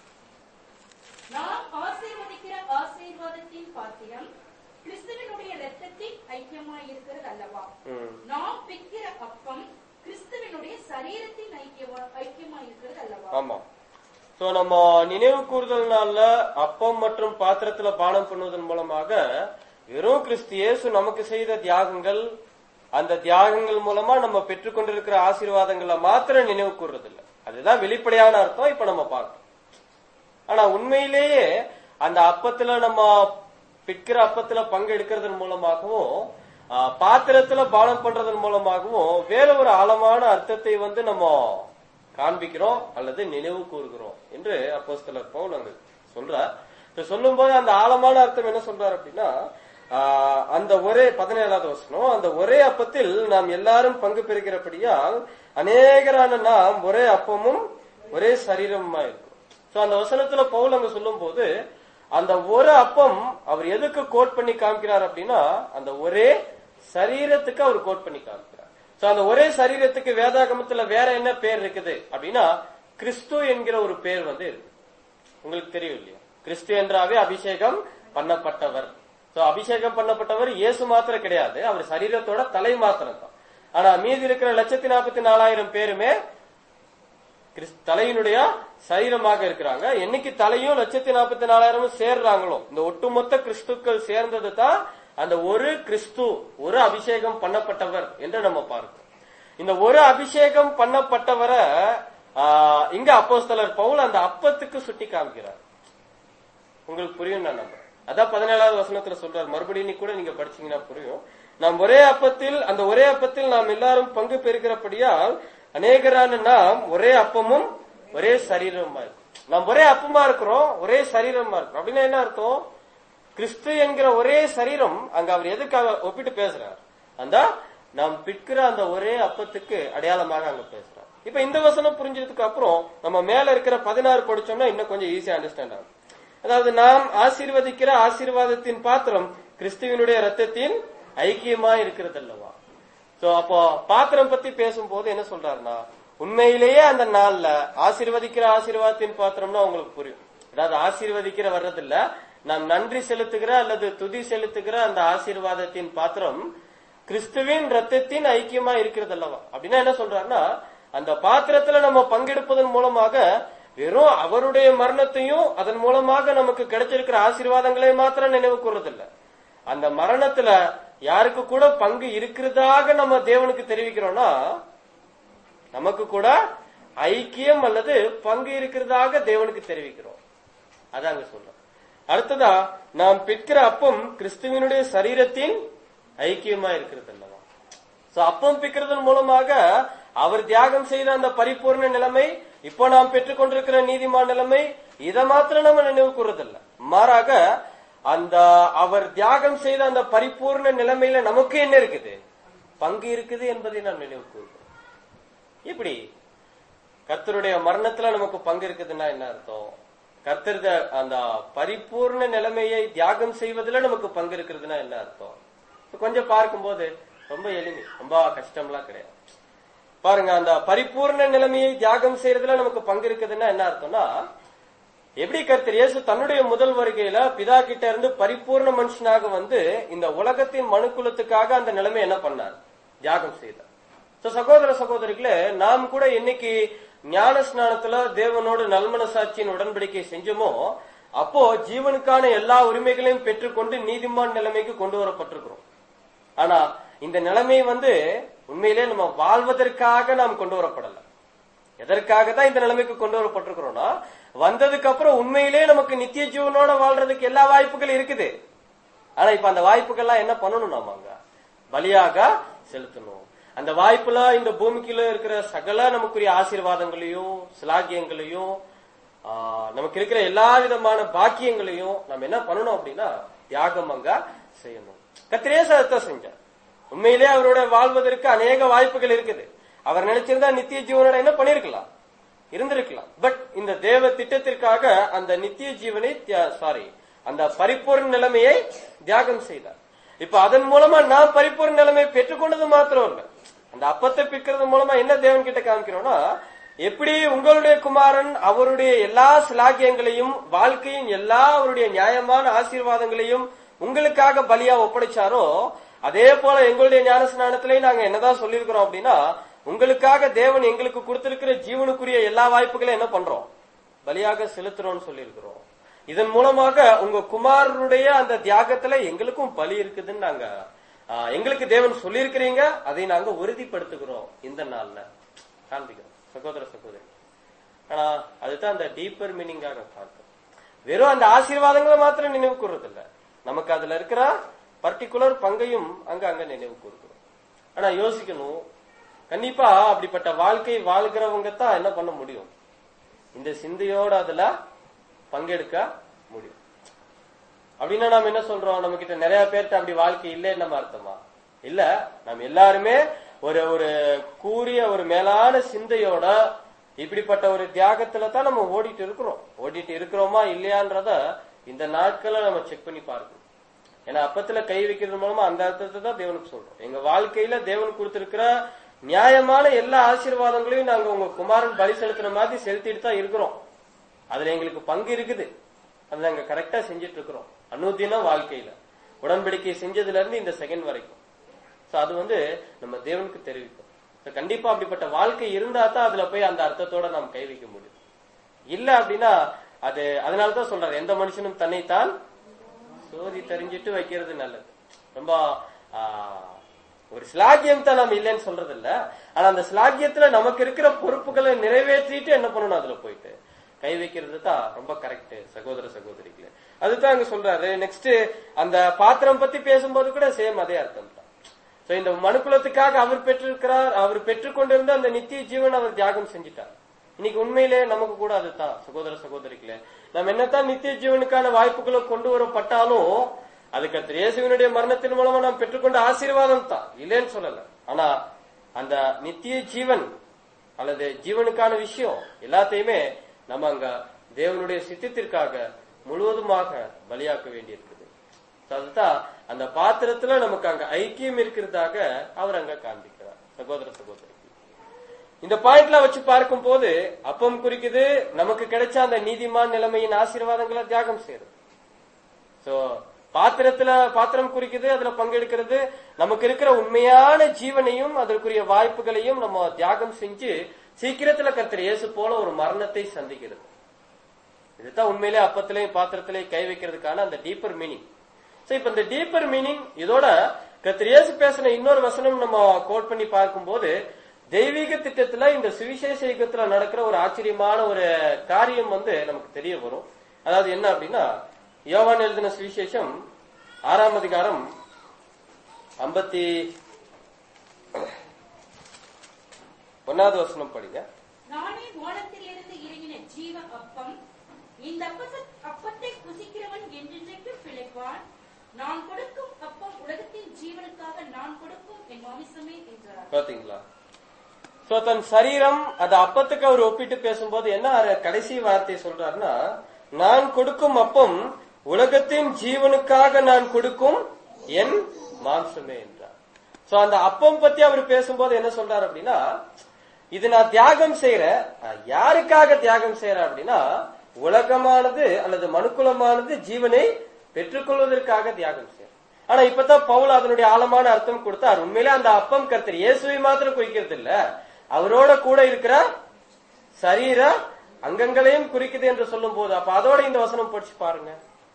நாம் ஆசீர்வதிக்கிற ஆசீர்வாதத்தின் பாத்திரம் கிறிஸ்துவனுடைய இரத்தத்தின் ஐக்கியமாய் இருக்கிறது அல்லவா ம் நாம் பிக்கிற அப்பம் கிறிஸ்துவனுடைய சரீரத்தின் ஐக்கியமா ஐக்கியமாய் இருக்கிறது அல்லவா ஆமா சோ நம்ம நினைவு கூறுதல் நாள்ல அப்பம் மற்றும் பாத்திரத்துல பானம் பண்ணுவதன் மூலமாக வெறும் கிறிஸ்து இயேசு நமக்கு செய்த தியாகங்கள் அந்த தியாகங்கள் மூலமா நம்ம பெற்றுக்கொண்டிருக்கிற ஆசீர்வாதங்களை மாத்திரம் நினைவு கூறுறது இல்ல அதுதான் வெளிப்படையான அர்த்தம் இப்ப நம்ம பார்க்கணும் ஆனா உண்மையிலேயே அந்த அப்பத்துல நம்ம பிற்கிற அப்பத்துல பங்கு எடுக்கிறதன் மூலமாகவும் ஆ, பாத்திரத்துல பானம் பண்றதன் மூலமாகவும் வேற ஒரு ஆழமான அர்த்தத்தை வந்து நம்ம காண்பிக்கிறோம் அல்லது நினைவு கூறுகிறோம் என்று அப்போஸ்தலர் பவுல் அங்க சொல்றார் இப்ப சொல்லும்போது அந்த ஆழமான அர்த்தம் என்ன சொல்றார் அப்படின்னா ஆ, அந்த ஒரே பதினேழாவது வசனம் அந்த ஒரே அப்பத்தில் நாம் எல்லாரும் பங்கு பெறுகிறபடியால் அநேகரான நாம் ஒரே அப்பமும் ஒரே சரீரமுமா இருக்கும் சோ அந்த வசனத்துல பவுல் அங்க சொல்லும் போது அந்த ஒரு அப்பம் அவர் எதுக்கு கோட் பண்ணி காமிக்கிறார் அப்படின்னா அந்த ஒரே சரீரத்துக்கு அவர் கோட் பண்ணி காமிக்கிறார் சோ அந்த ஒரே சரீரத்துக்கு வேதாகமத்துல வேற என்ன பேர் இருக்குது அப்படின்னா கிறிஸ்து என்கிற ஒரு பேர் வந்து இருக்கு உங்களுக்கு தெரியும் இல்லையா கிறிஸ்து என்றாவே அபிஷேகம் பண்ணப்பட்டவர் சோ அபிஷேகம் பண்ணப்பட்டவர் இயேசு மாத்திரம் கிடையாது அவர் சரீரத்தோட தலை மாத்திரம் தான் ஆனா மீதி இருக்கிற லட்சத்தி நாற்பத்தி நாலாயிரம் பேருமே கிறிஸ்- தலையினுடைய சரீரமாக இருக்கிறாங்க என்னைக்கு தலையும் லட்சத்தி நாற்பத்தி நாலாயிரமும் சேர்றாங்களோ இந்த ஒட்டுமொத்த கிறிஸ்துக்கள் சேர்ந்தது தான் அந்த ஒரு கிறிஸ்து ஒரு அபிஷேகம் பண்ணப்பட்டவர் என்று நம்ம பார்க்கிறோம் இந்த ஒரு அபிஷேகம் பண்ணப்பட்டவரை ஆஹ், இங்க அப்போஸ்தலர் பவுல் அந்த அப்பத்துக்கு சுட்டி காமிக்கிறார் உங்களுக்கு புரியும் நான் நம்புறேன் அதான் பதினேழாவது வசனத்துல சொல்றாரு மறுபடியும் நீ கூட நீங்க படிச்சீங்கன்னா புரியும் நாம் ஒரே அப்பத்தில் அந்த ஒரே அப்பத்தில் நாம் எல்லாரும் பங்கு பெறுகிறபடியால் அநேகரான நாம் ஒரே அப்பமும் ஒரே சரீரமா இருக்கும் நாம் ஒரே அப்பமா இருக்கிறோம் ஒரே சரீரமா இருக்கிறோம் அப்படின்னா என்ன அர்த்தம் கிறிஸ்து என்கிற ஒரே சரீரம் அங்க அவர் எதுக்காக ஒப்பிட்டு பேசுறார் அந்த நாம் பிற்கிற அந்த ஒரே அப்பத்துக்கு அடையாளமாக அங்க பேசுறார் இப்ப இந்த வசனம் புரிஞ்சதுக்கு அப்புறம் நம்ம மேல இருக்கிற பதினாறு படிச்சோம்னா இன்னும் கொஞ்சம் ஈஸியா அண்டர்ஸ்டாண்ட் ஆகும் அதாவது நாம் ஆசீர்வதிக்கிற ஆசீர்வாதத்தின் பாத்திரம் கிறிஸ்துவினுடைய ரத்தத்தின் ஐக்கியமா இருக்கிறது அல்லவா சோ அப்போ பாத்திரம் பத்தி பேசும்போது என்ன சொல்றாருன்னா உண்மையிலேயே அந்த நாள்ல ஆசீர்வதிக்கிற ஆசீர்வாதத்தின் பாத்திரம்னா உங்களுக்கு புரியும் அதாவது ஆசீர்வதிக்கிற வர்றதில்ல நாம் நன்றி செலுத்துகிற அல்லது துதி செலுத்துகிற அந்த ஆசீர்வாதத்தின் பாத்திரம் கிறிஸ்துவின் ரத்தத்தின் ஐக்கியமா இருக்கிறது அல்லவா அப்படின்னா என்ன சொல்றாருன்னா அந்த பாத்திரத்துல நம்ம பங்கெடுப்பதன் மூலமாக வெறும் அவருடைய மரணத்தையும் அதன் மூலமாக நமக்கு கிடைச்சிருக்கிற ஆசீர்வாதங்களை மாத்திரம் நினைவு கூறதில்ல அந்த மரணத்துல யாருக்கு கூட பங்கு இருக்கிறதாக நம்ம தேவனுக்கு தெரிவிக்கிறோம்னா நமக்கு கூட ஐக்கியம் அல்லது பங்கு இருக்கிறதாக தேவனுக்கு தெரிவிக்கிறோம் அதாங்க சொல்றோம் அடுத்ததா நாம் பிற்கிற அப்பம் கிறிஸ்துவனுடைய சரீரத்தின் ஐக்கியமா இருக்கிறது அல்லவா சோ அப்பம் பிக்கிறதன் மூலமாக அவர் தியாகம் செய்த அந்த பரிபூர்ண நிலைமை இப்போ நாம் பெற்றுக்கொண்டிருக்கிற நீதிமான் நிலைமை இதை மாத்திரம் நம்ம நினைவு கூறதில்ல மாறாக அந்த அவர் தியாகம் செய்த அந்த பரிபூர்ண நிலைமையில நமக்கு என்ன இருக்குது பங்கு இருக்குது என்பதை நாம் நினைவு கூறுகிறோம் இப்படி கர்த்தருடைய மரணத்துல நமக்கு பங்கு இருக்குதுன்னா என்ன அர்த்தம் கர்த்தர் த- அந்த பரிபூர்ண நிலைமையை தியாகம் செய்வதில் நமக்கு பங்கு இருக்கிறதுனா என்ன அர்த்தம் இப்ப கொஞ்சம் பார்க்கும்போது ரொம்ப எளிமை ரொம்ப கஷ்டம்லாம் கிடையாது பாருங்க அந்த பரிபூர்ண நிலைமையை தியாகம் செய்யறதுல நமக்கு பங்கு இருக்குதுன்னா என்ன அர்த்தம்னா எப்படி கர்த்தர் இயேசு தன்னுடைய முதல் வருகையில பிதா கிட்ட இருந்து பரிபூர்ண மனுஷனாக வந்து இந்த உலகத்தின் மனுக்குலத்துக்காக அந்த நிலைமை என்ன பண்ணார் தியாகம் செய்தார் So, சகோதர சகோதரிகளே நாம் கூட என்னைக்கு ஞான ஸ்நானத்துல தேவனோடு நல்மனசாட்சியின் உடன்படிக்கை செஞ்சோமோ அப்போ ஜீவனுக்கான எல்லா உரிமைகளையும் பெற்றுக்கொண்டு நீதிமான் நிலைமைக்கு கொண்டு வரப்பட்டிருக்கிறோம் ஆனா இந்த நிலைமை வந்து உண்மையிலே நம்ம வாழ்வதற்காக நாம் கொண்டு வரப்படல எதற்காக தான் இந்த நிலைமைக்கு கொண்டு வரப்பட்டிருக்கிறோம்னா வந்ததுக்கு அப்புறம் உண்மையிலே நமக்கு நித்திய ஜீவனோட வாழ்றதுக்கு எல்லா வாய்ப்புகள் இருக்குது ஆனா இப்ப அந்த வாய்ப்புகள்லாம் என்ன பண்ணணும் நாம அங்க பலியாக செலுத்தணும் அந்த வாய்ப்புல இந்த பூமிக்குள்ள இருக்கிற சகல நமக்குரிய ஆசீர்வாதங்களையும் சிலாகியங்களையும் ஆஹ், நமக்கு இருக்கிற எல்லா விதமான பாக்கியங்களையும் நம்ம என்ன பண்ணணும் அப்படின்னா தியாகம் அங்க செய்யணும் கத்திரே சதத்தை செஞ்சார் உண்மையிலே அவரோட வாழ்வதற்கு அநேக வாய்ப்புகள் இருக்குது அவர் நினைச்சிருந்தா நித்திய ஜீவனோட என்ன பண்ணிருக்கலாம் இருந்திருக்கலாம் பட் இந்த தேவ திட்டத்திற்காக அந்த நித்திய ஜீவனை சாரி அந்த பரிபூர்ண நிலைமையை தியாகம் செய்தார் இப்ப அதன் மூலமா நாம் பரிபூர்ண நிலைமையை பெற்றுக்கொண்டது மாத்திரம் இல்ல அந்த அப்பத்தை பிக்கிறது மூலமா என்ன தேவன் கிட்ட காமிக்கிறோம்னா எப்படி உங்களுடைய குமாரன் அவருடைய எல்லா சிலாகியங்களையும் வாழ்க்கையின் எல்லா அவருடைய நியாயமான ஆசீர்வாதங்களையும் உங்களுக்காக பலியா ஒப்படைச்சாரோ அதே போல எங்களுடைய ஞான ஸ்நானத்திலையும் நாங்க என்னதான் சொல்லியிருக்கிறோம் அப்படின்னா உங்களுக்காக தேவன் எங்களுக்கு கொடுத்திருக்கிற ஜீவனுக்குரிய எல்லா வாய்ப்புகளையும் என்ன பண்றோம் பலியாக செலுத்துறோம்னு சொல்லியிருக்கிறோம் இதன் மூலமாக உங்க குமாரனுடைய அந்த தியாகத்துல எங்களுக்கும் பலி இருக்குதுன்னு நாங்க ஆ, எங்களுக்கு தேவன் சொல்லியிருக்கிறீங்க அதை நாங்க உறுதிப்படுத்துகிறோம் இந்த நாள்ல காண்பிக்கிறோம் சகோதர சகோதரி ஆனா அதுதான் அந்த டீப்பர் மீனிங்காக பார்க்கிறோம் வெறும் அந்த ஆசீர்வாதங்களை மாத்திரம் நினைவு கூறுறது இல்ல நமக்கு அதுல இருக்கிற பர்டிகுலர் பங்கையும் அங்க அங்க நினைவு கூறுகிறோம் ஆனா யோசிக்கணும் கண்டிப்பா அப்படிப்பட்ட வாழ்க்கை வாழ்கிறவங்க தான் என்ன பண்ண முடியும் இந்த சிந்தையோட அதுல பங்கெடுக்க முடியும் அப்படின்னா நாம என்ன சொல்றோம் நம்ம கிட்ட நிறைய பேர்ட்ட அப்படி வாழ்க்கை இல்லைன்னு நம்ம அர்த்தமா இல்ல நம்ம எல்லாருமே ஒரு ஒரு கூறிய ஒரு மேலான சிந்தையோட இப்படிப்பட்ட ஒரு தியாகத்துல தான் நம்ம ஓடிட்டு இருக்கிறோம் ஓடிட்டு இருக்கிறோமா இல்லையான்றத இந்த நாட்களை நம்ம செக் பண்ணி பார்க்கணும் ஏன்னா அப்பத்துல கை வைக்கிறது மூலமா அந்த அர்த்தத்தை தான் தேவனுக்கு சொல்றோம் எங்க வாழ்க்கையில தேவன் கொடுத்திருக்கிற நியாயமான எல்லா ஆசீர்வாதங்களையும் நாங்க உங்க குமாரன் பலி செலுத்துற மாதிரி செலுத்திட்டு தான் இருக்கிறோம் அதுல எங்களுக்கு பங்கு இருக்குது அதை நாங்க கரெக்டா செஞ்சுட்டு இருக்கிறோம் அனுதின வாழ்க்கையில உடன்படிக்கை செஞ்சதுல இருந்து இந்த செகண்ட் வரைக்கும் சோ அது வந்து நம்ம தேவனுக்கு தெரிவிக்கும் So, கண்டிப்பா அப்படிப்பட்ட வாழ்க்கை இருந்தா தான் அதுல போய் அந்த அர்த்தத்தோட நாம் கை வைக்க முடியும் இல்ல அப்படின்னா அது அதனாலதான் சொல்றாரு எந்த மனுஷனும் தன்னைத்தான் சோதி தெரிஞ்சிட்டு வைக்கிறது நல்லது ரொம்ப ஆ, ஒரு ஸ்லாகியம் தான் நம்ம இல்லைன்னு சொல்றது இல்ல ஆனா அந்த ஸ்லாகியத்துல நமக்கு இருக்கிற பொறுப்புகளை நிறைவேற்றிட்டு என்ன பண்ணணும் அதுல போயிட்டு கை வைக்கிறது தான் ரொம்ப கரெக்ட் சகோதர சகோதரிகளே அதுதான் அங்க சொல்றாரு நெக்ஸ்ட் அந்த பாத்திரம் பத்தி பேசும்போது கூட சேம் அதே அர்த்தம் தான் சோ இந்த மனுக்குலத்துக்காக அவர் பெற்றிருக்கிறார் அவர் பெற்றுக்கொண்டிருந்த அந்த நித்திய ஜீவன் அவர் தியாகம் செஞ்சிட்டார் இன்னைக்கு உண்மையிலே நமக்கு கூட அதுதான் சகோதர சகோதரிகளே நம்ம என்னத்தான் நித்திய ஜீவனுக்கான வாய்ப்புகளை கொண்டு வரப்பட்டாலும் அது கர்த்தர் இயேசுவினுடைய மரணத்தின் மூலமா நாம் பெற்றுக்கொண்ட ஆசீர்வாதம் தான் இல்லைன்னு சொல்லல ஆனா அந்த நித்திய ஜீவன் அல்லது ஜீவனுக்கான விஷயம் எல்லாத்தையுமே நம்ம அங்க தேவனுடைய சித்தத்திற்காக முழுவதுமாக பலியாக்க வேண்டியிருக்குது So அதுதான் அந்த பாத்திரத்துல நமக்கு அங்க ஐக்கியம் இருக்கிறதாக அவர் அங்க காண்பிக்கிறார் சகோதர சகோதரி இந்த பாயிண்ட்ல வச்சு பார்க்கும் போது அப்பம் குறிக்குது நமக்கு கிடைச்ச அந்த நீதிமான் நிலைமையின் ஆசீர்வாதங்களை தியாகம் செய்யறது சோ பாத்திரத்துல பாத்திரம் குறிக்குது அதுல பங்கெடுக்கிறது நமக்கு இருக்கிற உண்மையான ஜீவனையும் அதற்குரிய வாய்ப்புகளையும் நம்ம தியாகம் செஞ்சு சீக்கிரத்துல கர்த்தர் இயேசு போல ஒரு மரணத்தை சந்திக்கிறது இதுதான் உண்மையிலே அப்பத்திலையும் பாத்திரத்திலையும் கை வைக்கிறதுக்கான அந்த டீப்பர் மீனிங் சோ இப்ப இந்த டீப்பர் மீனிங் இதோட கர்த்தர் இயேசு பேசின இன்னொரு வசனம் நம்ம கோட் பண்ணி பார்க்கும்போது தெய்வீக திட்டத்துல இந்த சுவிசேஷ யுகத்துல நடக்கிற ஒரு ஆச்சரியமான ஒரு காரியம் வந்து நமக்கு தெரிய வரும் அதாவது என்ன அப்படின்னா யோவான் எழுதின சுவிசேஷம் ஆறாம் அதிகாரம் ஐம்பத்தி ஒன்னாவது வசனம் படிங்க நானே வானத்திலிருந்து இறங்கின ஜீவ அப்பம் இந்த அப்பச- அப்பத்தை புசிக்கிறவன் என்றென்றைக்கும் பிழைப்பான் நான் கொடுக்கும் அப்பம் உலகத்தின் ஜீவனுக்காக நான் கொடுக்கும் என் மாமிசமே என்றார் பாத்தீங்களா சோ தன் சரீரம் அந்த அப்பத்துக்கு அவர் ஒப்பிட்டு பேசும்போது என்ன அர- கடைசி வார்த்தை சொல்றாருன்னா நான் கொடுக்கும் அப்பம் உலகத்தின் ஜீவனுக்காக நான் கொடுக்கும் என் மாம்சமே என்றார் சோ அந்த அப்பம் பத்தி அவர் பேசும்போது என்ன சொல்றாரு அப்படின்னா இது நான் தியாகம் செய்யறேன் நான் யாருக்காக தியாகம் செய்யறேன் அப்படின்னா உலகமானது அல்லது மனுக்குலமானது ஜீவனை பெற்றுக்கொள்வதற்காக தியாகம் செய்யறேன் ஆனா இப்பதான் பவுல் அதனுடைய ஆழமான அர்த்தம் கொடுத்தார் உண்மையிலே அந்த அப்பம் கர்த்தர் இயேசுவை மாத்திரம் குறிக்கிறது இல்ல அவரோட கூட இருக்கிற சரீர அங்கங்களையும் குறிக்குது என்று சொல்லும் போது அப்ப அதோட இந்த வசனம் படிச்சு பாருங்க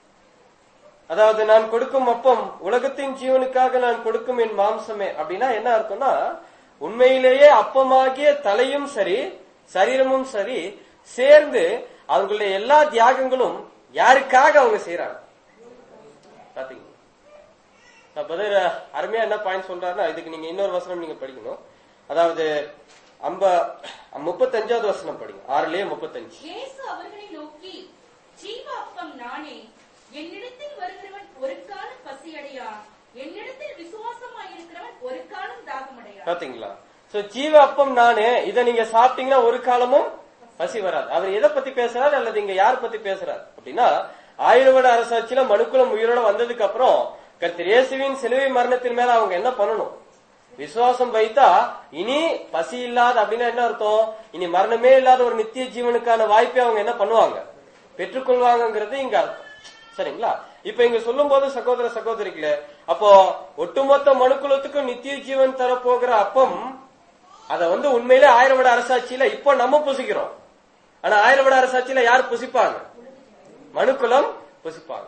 அதாவது நான் கொடுக்கும் அப்பம் உலகத்தின் ஜீவனுக்காக நான் கொடுக்கும் என் மாம்சமே அப்படின்னா என்ன அர்த்தம்னா உண்மையிலேயே அப்பமாகிய தலையும் சரி சரீரமும் சரி சேர்ந்து அவங்களுடைய எல்லா தியாகங்களும் யாருக்காக அவங்க செய்யறாங்க பாத்தீங்களா பதில் அருமையா என்ன பாயிண்ட் சொல்றாருன்னா இதுக்கு நீங்க இன்னொரு வசனம் நீங்க படிக்கணும் அதாவது அம்ப முப்பத்தஞ்சாவது வசனம் படிங்க ஆறுலயே முப்பத்தஞ்சு இயேசு அவர்களை நோக்கி ஜீவ அப்பம் நானே என்னிடத்தில் வருகிறவன் ஒரு காலம் பசியடையான் என்னிடத்தில் விசுவாசமாயிருக்கிறவன் ஒரு காலம் தாகமடையான் பாத்தீங்களா சோ ஜீவ அப்பம் நானே இத நீங்க சாப்பிட்டீங்கன்னா ஒரு காலமும் பசி வராது அவர் எதை பத்தி பேசுறாரு அல்லது இங்க யார் பத்தி பேசுறாரு அப்படின்னா ஆயுர்வேத அரசாட்சியில மனுக்குலம் உயிரோட வந்ததுக்கு அப்புறம் கர்த்தர் இயேசுவின் சிலுவை மரணத்தின் மேல அவங்க என்ன பண்ணணும் விசுவாசம் வைத்தா இனி பசி இல்லாத அப்படின்னா என்ன அர்த்தம் இனி மரணமே இல்லாத ஒரு நித்திய ஜீவனுக்கான வாய்ப்பை அவங்க என்ன பண்ணுவாங்க பெற்றுக்கொள்வாங்கங்கிறது இங்க அர்த்தம் சரிங்களா இப்ப இங்க சொல்லும் போது சகோதர சகோதரிகளே அப்போ ஒட்டுமொத்த மனுக்குலத்துக்கும் நித்திய ஜீவன் தரப்போகிற அப்பம் அத வந்து உண்மையிலே ஆயிரவட அரசாட்சியில இப்போ நம்ம புசிக்கிறோம் ஆனா ஆயிரவட அரசாட்சியில யார் புசிப்பாங்க மனுக்குலம் புசிப்பாங்க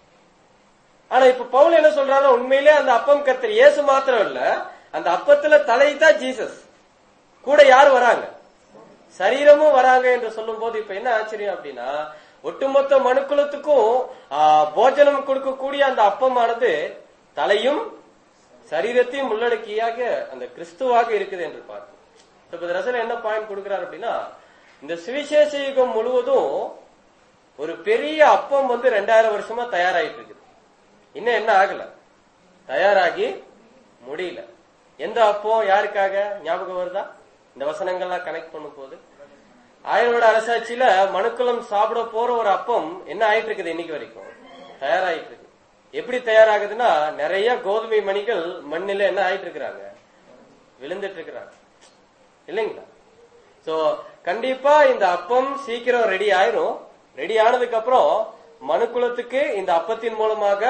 ஆனா இப்ப பவுல் என்ன சொல்றாருன்னா உண்மையிலே அந்த அப்பம் கர்த்தர் இயேசு மாத்திரம் இல்ல அந்த அப்பத்துல தலை தான் ஜீசஸ் கூட யார் வராங்க சரீரமும் வராங்க என்று சொல்லும் போது இப்ப என்ன ஆச்சரியம் அப்படின்னா ஒட்டுமொத்த மனுக்குலத்துக்கும் ஆ, போஜனம் கொடுக்கக்கூடிய அந்த அப்பமானது தலையும் சரீரத்தையும் உள்ளடக்கியாக அந்த கிறிஸ்துவாக இருக்குது என்று பார்க்கும் இப்ப ரசல் என்ன பாயிண்ட் கொடுக்கிறார் அப்படின்னா இந்த சுவிசேஷ யுகம் முழுவதும் ஒரு பெரிய அப்பம் வந்து ரெண்டாயிரம் வருஷமா தயாராயிட்டு இருக்குது இன்னும் என்ன ஆகல தயாராகி முடியல எந்த அப்பம் யாருக்காக ஞாபகம் வருதா இந்த வசனங்கள்லாம் கனெக்ட் பண்ணும் போது ஆயிரோட அரசாட்சியில மனுக்குலம் சாப்பிட போற ஒரு அப்பம் என்ன ஆயிட்டு இருக்குது இன்னைக்கு வரைக்கும் தயாராயிட்டு இருக்கு எப்படி தயாராகுதுன்னா நிறைய கோதுமை மணிகள் மண்ணில என்ன ஆயிட்டு இருக்கிறாங்க விழுந்துட்டு இருக்கிறாங்க இல்லைங்களா சோ கண்டிப்பா இந்த அப்பம் சீக்கிரம் ரெடி ஆயிரும் ரெடி ஆனதுக்கு அப்புறம் மனுக்குலத்துக்கு இந்த அப்பத்தின் மூலமாக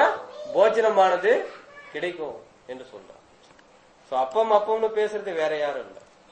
போஜனமானது கிடைக்கும் என்று சொல்றான் சோ அப்பம் அப்பம்னு பேசுறது வேற யாரும் இல்ல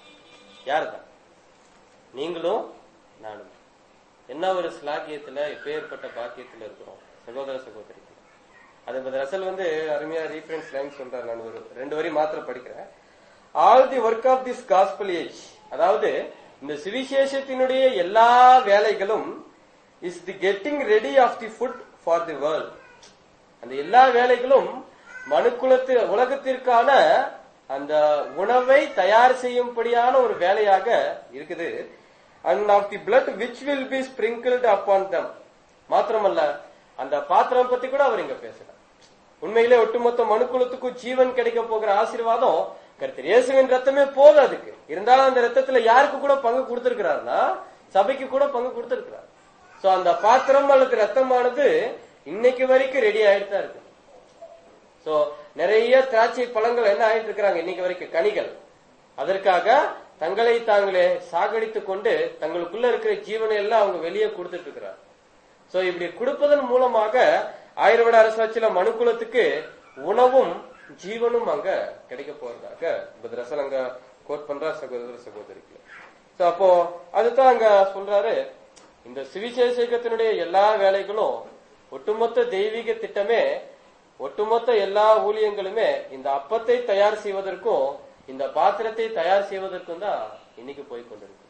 யாருதான் நீங்களும் நானும் என்ன ஒரு ஸ்லாக்கியத்துல எப்பேற்பட்ட பாக்கியத்துல இருக்கிறோம் சகோதர சகோதரிகள் அது இந்த ரசல் வந்து அருமையா ரீஃபரன்ஸ் லைன் சொல்றாரு நான் ஒரு ரெண்டு வரி மாத்திரம் படிக்கிறேன் all the work of this gospel age அதாவது இந்த சுவிசேஷத்தினுடைய எல்லா வேலைகளும் is the getting ready of the food for the world அந்த எல்லா வேலைகளும் மனுக்குலத்து உலகத்திற்கான அந்த உணவை தயார் செய்யும்படியான ஒரு வேலையாக இருக்குது and of the blood which will be sprinkled upon them மாத்திரமல்ல அந்த பாத்திரம் பத்தி கூட அவர் இங்க பேசுறார் உண்மையிலே ஒட்டுமொத்த மனுக்குலத்துக்கும் ஜீவன் கிடைக்க போகிற ஆசீர்வாதம் கருத்தர் இயேசுவின் ரத்தமே போதும் அதுக்கு இருந்தாலும் அந்த ரத்தத்துல யாருக்கு கூட பங்கு கொடுத்திருக்கிறாருன்னா சபைக்கு கூட பங்கு கொடுத்திருக்கிறார் சோ அந்த பாத்திரம் அல்லது ரத்தமானது இன்னைக்கு வரைக்கும் ரெடி ஆயிட்டு தான் இருக்கு சோ நிறைய திராட்சை பழங்கள் என்ன ஆயிட்டு இருக்கிறாங்க இன்னைக்கு வரைக்கும் கனிகள் அதற்காக தங்களை தாங்களே சாகடித்துக் கொண்டு தங்களுக்குள்ள இருக்கிற ஜீவனை எல்லாம் அவங்க வெளியே கொடுத்துட்டு இருக்கிறார் சோ இப்படி கொடுப்பதன் மூலமாக ஆயிரவட அரசாட்சியில மனுக்குலத்துக்கு உணவும் ஜீவனும் அங்க கிடைக்க போறதாக பத்ரசன் அங்க கோட் பண்ற சகோதர சகோதரிக்கு சோ அப்போ அதுதான் அங்க சொல்றாரு இந்த சுவிசேஷகத்தினுடைய எல்லா வேலைகளும் ஒட்டுமொத்த தெய்வீக திட்டமே ஒட்டுமொத்த எல்லா ஊழியங்களுமே இந்த அப்பத்தை தயார் செய்வதற்கும் இந்த பாத்திரத்தை தயார் செய்வதற்கும் தான் இன்னைக்கு போய் கொண்டிருக்கு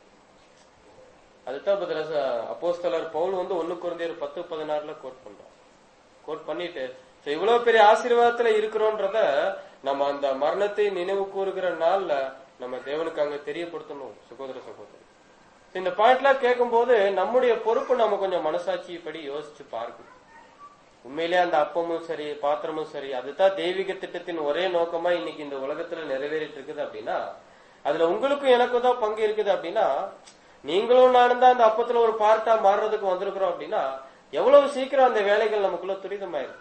அதுதான் பதில அப்போஸ்தலர் பவுல் வந்து ஒண்ணு குறைந்தர் பத்து பதினாறுல கோட் பண்றோம் கோட் பண்ணிட்டு so இவ்வளவு பெரிய ஆசீர்வாதத்துல இருக்கிறோன்றத நம்ம அந்த மரணத்தை நினைவு கூறுகிற நாள்ல நம்ம தேவனுக்கு அங்க தெரியப்படுத்தணும் சகோதர சகோதரி So இந்த பாயிண்ட்லாம் கேட்கும்போது நம்முடைய பொறுப்பு நம்ம கொஞ்சம் மனசாட்சிப்படி யோசிச்சு பார்க்கணும் உண்மையிலே அந்த அப்பமும் சரி பாத்திரமும் சரி அதுதான் தெய்வீக திட்டத்தின் ஒரே நோக்கமா இன்னைக்கு இந்த உலகத்துல நிறைவேறிட்டு இருக்குது அப்படின்னா அதுல உங்களுக்கும் எனக்கும் தான் பங்கு இருக்குது அப்படின்னா நீங்களும் நானும் தான் அந்த அப்பத்துல ஒரு பார்ட்டா மாறுறதுக்கு வந்திருக்கிறோம் அப்படின்னா எவ்வளவு சீக்கிரம் அந்த வேலைகள் நமக்குள்ள துரிதமாயிருக்கு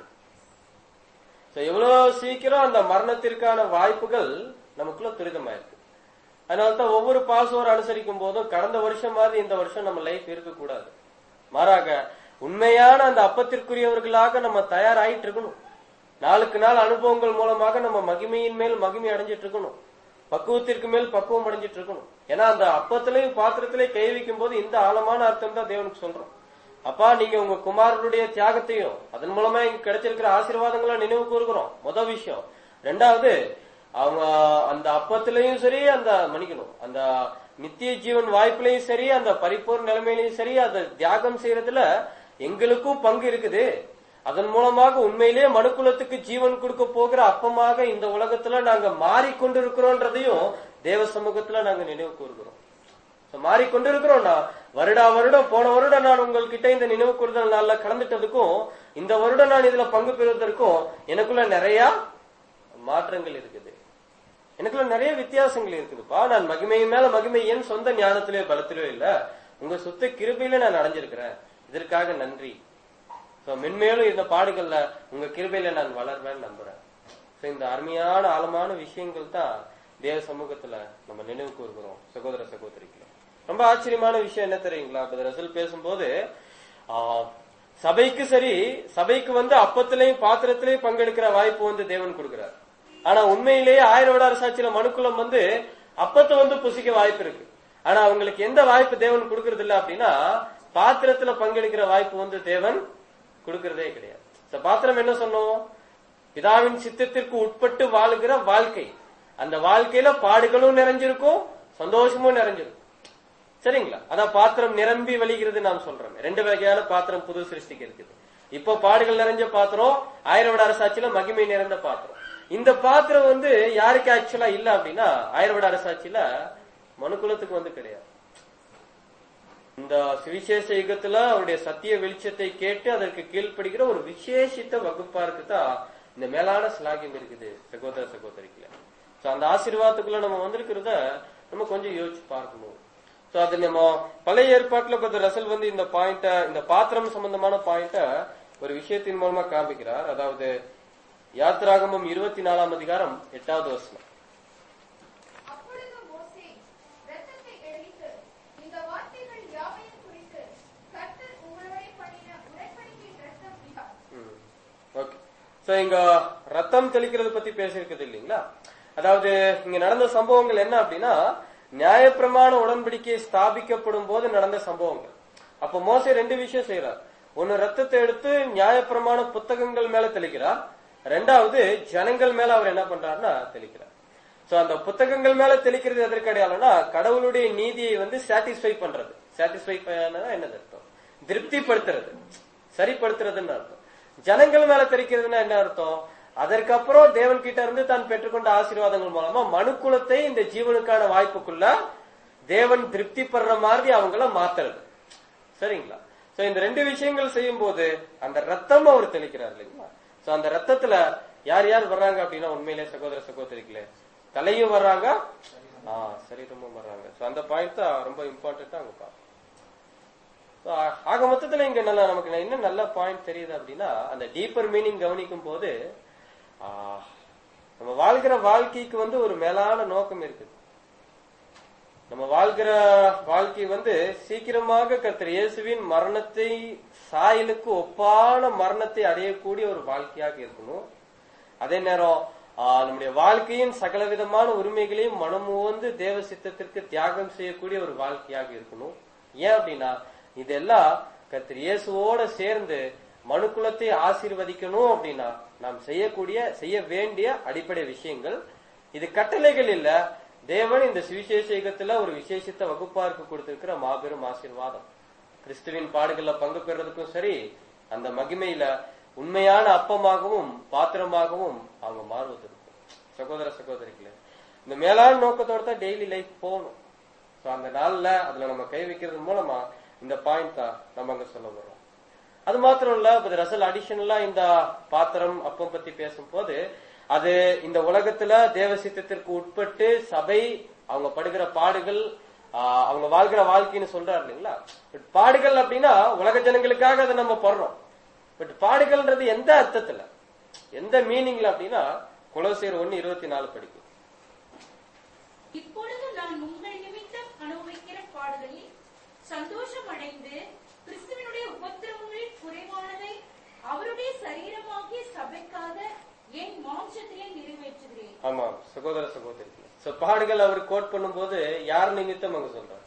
So, எவ்வளவு சீக்கிரம் அந்த மரணத்திற்கான வாய்ப்புகள் நமக்குள்ள துரிதமாயிருக்கு அதனாலதான் ஒவ்வொரு பாசோர் அனுசரிக்கும் போதும் கடந்த வருஷம் மாதிரி இந்த வருஷம் நம்ம லைஃப் இருக்கக்கூடாது மாறாக உண்மையான அந்த அப்பத்திற்குரியவர்களாக நம்ம தயாராயிட்டு இருக்கணும் நாளுக்கு நாள் அனுபவங்கள் மூலமாக நம்ம மகிமையின் மேல் மகிமை அடைஞ்சிட்டு இருக்கணும் பக்குவத்திற்கு மேல் பக்குவம் அடைஞ்சிட்டு இருக்கணும் ஏன்னா அந்த அப்பத்திலையும் பாத்திரத்திலையும் கை வைக்கும் போது இந்த ஆழமான அர்த்தம் தான் தேவனுக்கு சொல்றோம் அப்பா நீங்க உங்க குமாரனுடைய தியாகத்தையும் அதன் மூலமா இங்க கிடைச்சிருக்கிற ஆசீர்வாதங்களை நினைவு கூறுகிறோம் முதல் விஷயம் ரெண்டாவது அவங்க அந்த அப்பத்திலையும் சரி அந்த மன்னிக்கணும் அந்த நித்திய ஜீவன் வாய்ப்புலையும் சரி அந்த பரிபூர்ண நிலைமையிலையும் சரி அந்த தியாகம் செய்யறதுல எங்களுக்கும் பங்கு இருக்குது அதன் மூலமாக உண்மையிலேயே மனுக்குலத்துக்கு ஜீவன் கொடுக்க போகிற அப்பமாக இந்த உலகத்துல நாங்க மாறிக்கொண்டிருக்கிறோன்றதையும் தேவ சமூகத்துல நாங்க நினைவு கூறுகிறோம் So, மாறிக்கொண்டிருக்கிறோம்னா வருடா வருடம் போன வருடம் நான் உங்கள்கிட்ட இந்த நினைவு கூறுதல் நாள்ல கலந்துட்டதுக்கும் இந்த வருடம் நான் இதுல பங்கு பெறுவதற்கும் எனக்குள்ள நிறைய மாற்றங்கள் இருக்குது எனக்குள்ள நிறைய வித்தியாசங்கள் இருக்குதுப்பா நான் மகிமையின் மேல மகிமை என் சொந்த ஞானத்திலேயோ பலத்திலேயோ இல்ல உங்க சுத்த கிருபையில நான் அடைஞ்சிருக்கிறேன் இதற்காக நன்றி சோ மென்மேலும் இந்த பாடுகள்ல உங்க கிருபையில நான் வளர்வேன்னு நம்புறேன் சோ இந்த அருமையான ஆழமான விஷயங்கள் தான் தேவ சமூகத்துல நம்ம நினைவு கூறுகிறோம் சகோதர சகோதரிகளை ரொம்ப ஆச்சரியமான விஷயம் என்ன தெரியுங்களா அப்ப ரசல் பேசும்போது ஆ, சபைக்கு சரி சபைக்கு வந்து அப்பத்திலையும் பாத்திரத்திலையும் பங்கெடுக்கிற வாய்ப்பு வந்து தேவன் கொடுக்கிறார் ஆனா உண்மையிலேயே ஆயிரம் வருட அரசாட்சியில மனுக்குலம் வந்து அப்பத்தை வந்து புசிக்க வாய்ப்பு இருக்கு ஆனா அவங்களுக்கு எந்த வாய்ப்பு தேவன் கொடுக்கறது இல்ல அப்படின்னா பாத்திரத்துல பங்கெடுக்கிற வாய்ப்பு வந்து தேவன் கொடுக்கறதே கிடையாது இந்த பாத்திரம் என்ன சொன்னோம் பிதாவின் சித்தத்திற்கு உட்பட்டு வாழுகிற வாழ்க்கை அந்த வாழ்க்கையில பாடுகளும் நிறைஞ்சிருக்கும் சந்தோஷமும் நிறைஞ்சிருக்கும் சரிங்களா அதான் பாத்திரம் நிரம்பி வழிகிறது நாம் சொல்றோம் ரெண்டு வகையான பாத்திரம் புது சிருஷ்டிக்கு இருக்குது இப்போ பாடுகள் நிறைஞ்ச பாத்திரம் ஆயிரம் விட அரசாட்சியில மகிமை நிறைந்த பாத்திரம் இந்த பாத்திரம் வந்து யாருக்கு ஆக்சுவலா இல்ல அப்படின்னா ஆயிரம் விட அரசாட்சியில மனுக்குலத்துக்கு வந்து கிடையாது இந்த சுவிசேஷ யுகத்துல அவருடைய சத்திய வெளிச்சத்தை கேட்டு அதற்கு கீழ்ப்படுகிற ஒரு விசேஷித்த வகுப்பாருக்கு தான் இந்த மேலான ஸ்லாகியம் இருக்குது சகோதர சகோதரிக்குல சோ அந்த ஆசீர்வாதத்துக்குள்ள நம்ம வந்திருக்கிறத நம்ம கொஞ்சம் யோசிச்சு பார்க்கணும் சோ அது நம்ம பழைய ஏற்பாட்டுல கொஞ்சம் ரசல் வந்து இந்த பாயிண்ட இந்த பாத்திரம் சம்பந்தமான பாயிண்ட ஒரு விஷயத்தின் மூலமா காண்பிக்கிறார் அதாவது யாத்திராகமம் இருபத்தி நாலாம் அதிகாரம் எட்டாவது வசனம் அப்பொழுது மோசே இரத்தத்தை எரித்து இந்த வார்த்தைகள் யாவையும் குறித்து கர்த்தர் உங்களோடே பண்ணின உடன்படிக்கையின் இரத்தம் இதா ஓகே சோ இங்க ரத்தம் தெளிக்கிறது பத்தி பேசியிருக்குது இல்லைங்களா அதாவது இங்க நடந்த சம்பவங்கள் என்ன அப்படின்னா நியாயப்பிரமாண உடன்படிக்கை ஸ்தாபிக்கப்படும் போது நடந்த சம்பவங்கள் அப்ப மோசே ரெண்டு விஷயம் செய்யறார் ஒன்னு ரத்தத்தை எடுத்து நியாயப்பிரமாண புத்தகங்கள் மேல தெளிக்கிறார் ரெண்டாவது ஜனங்கள் மேல அவர் என்ன பண்றாருன்னா தெளிக்கிறார் சோ அந்த புத்தகங்கள் மேல தெளிக்கிறது எதற்கு அடையாளம்னா கடவுளுடைய நீதியை வந்து சாட்டிஸ்ஃபை பண்றது சாட்டிஸ்ஃபை என்னது அர்த்தம் திருப்திப்படுத்துறது சரிப்படுத்துறதுன்னு அர்த்தம் ஜனங்கள் மேல தெளிக்கிறதுன்னா என்ன அர்த்தம் அதற்கப்புறம் தேவன் கிட்ட இருந்து தான் பெற்றுக்கொண்ட ஆசீர்வாதங்கள் மூலமா மனுக்குலத்தை இந்த ஜீவனுக்கான வாய்ப்புக்குள்ள தேவன் திருப்திப்படுற மாதிரி அவங்கள மாத்துறது சரிங்களா சோ இந்த ரெண்டு விஷயங்கள் செய்யும் போது அந்த ரத்தம் அவர் தெளிக்கிறார் இல்லைங்களா சோ அந்த ரத்தத்துல யார் யார் வர்றாங்க அப்படின்னா உண்மையிலே சகோதர சகோதரிகளே தலையும் வர்றாங்க ஆ சரீரமும் வர்றாங்க சோ அந்த பாயிண்ட் தான் ரொம்ப இம்பார்ட்டன்டா அங்க பார்ப்போம் So, ஆ- ஆக மொத்தத்துல இங்க நல்லா நமக்கு என்ன நல்ல பாயிண்ட் தெரியுது அப்படின்னா அந்த டீப்பர் மீனிங் கவனிக்கும் போது ஆ, நம்ம வாழ்கிற வாழ்க்கைக்கு வந்து ஒரு மேலான நோக்கம் இருக்குது நம்ம வாழ்கிற வாழ்க்கை வந்து சீக்கிரமாக கர்த்தர் இயேசுவின் மரணத்தை சாயலுக்கு ஒப்பான மரணத்தை அடையக்கூடிய ஒரு வாழ்க்கையாக இருக்கணும் அதே நேரம் ஆ, நம்முடைய வாழ்க்கையின் சகலவிதமான உரிமைகளையும் மனமுவந்து தேவ சித்தத்திற்கு தியாகம் செய்யக்கூடிய ஒரு வாழ்க்கையாக இருக்கணும் ஏன் அப்படின்னா இதெல்லாம் கர்த்தர் இயேசுவோட சேர்ந்து மனுக்குலத்தை ஆசீர்வதிக்கணும் அப்படின்னா நாம் செய்யக்கூடிய செய்ய வேண்டிய அடிப்படை விஷயங்கள் இது கட்டளைகள் இல்ல தேவன் இந்த சுவிசேஷத்துல ஒரு விசேஷித்த வகுப்பாருக்கு கொடுத்திருக்கிற மாபெரும் ஆசீர்வாதம் கிறிஸ்துவின் பாடுகள்ல பங்கு பெறதுக்கும் சரி அந்த மகிமையில உண்மையான அப்பமாகவும் பாத்திரமாகவும் அவங்க மாறுவதற்கும் சகோதர சகோதரிகளே இந்த மேலான நோக்கத்தோட தான் டெய்லி லைஃப் போகணும் சோ அந்த நாள்ல அதுல நம்ம கை வைக்கிறது மூலமா இந்த பாயிண்ட் தான் நம்ம அங்க சொல்ல வரோம் அது மாத்திரம் இல்ல இப்ப ரசல் அடிஷனலா இந்த பாத்திரம் அப்பம் பத்தி பேசும்போது அது இந்த உலகத்துல தேவ சித்தத்திற்கு உட்பட்டு சபை அவங்க படுகிற பாடுகள் ஆஹ், அவங்க வாழ்கிற வாழ்க்கைன்னு சொல்றாரு இல்லைங்களா பட் பாடுகள் அப்படின்னா உலக ஜனங்களுக்காக அதை நம்ம படுறோம் பட் பாடுகள்ன்றது எந்த அர்த்தத்துல எந்த மீனிங்ல அப்படின்னா குலோசியர் ஒன்னு இருபத்தி நாலு படிக்கும் இப்பொழுது நான் உங்கள் நிமித்தம் அனுபவிக்கிற பாடுகளில் சந்தோஷம் அடைந்து கிறிஸ்துவனுடைய உபத்திரவங்களில் குறைவானதை அவருடைய சரீரமாகிய சபைக்காக என் மாம்சத்திலே நிறைவேற்றுகிறேன் ஆமா சகோதர சகோதரிகள் சோ பாடுகள் அவர் கோட் பண்ணும்போது யார் நிமித்தம் அங்க சொல்றார்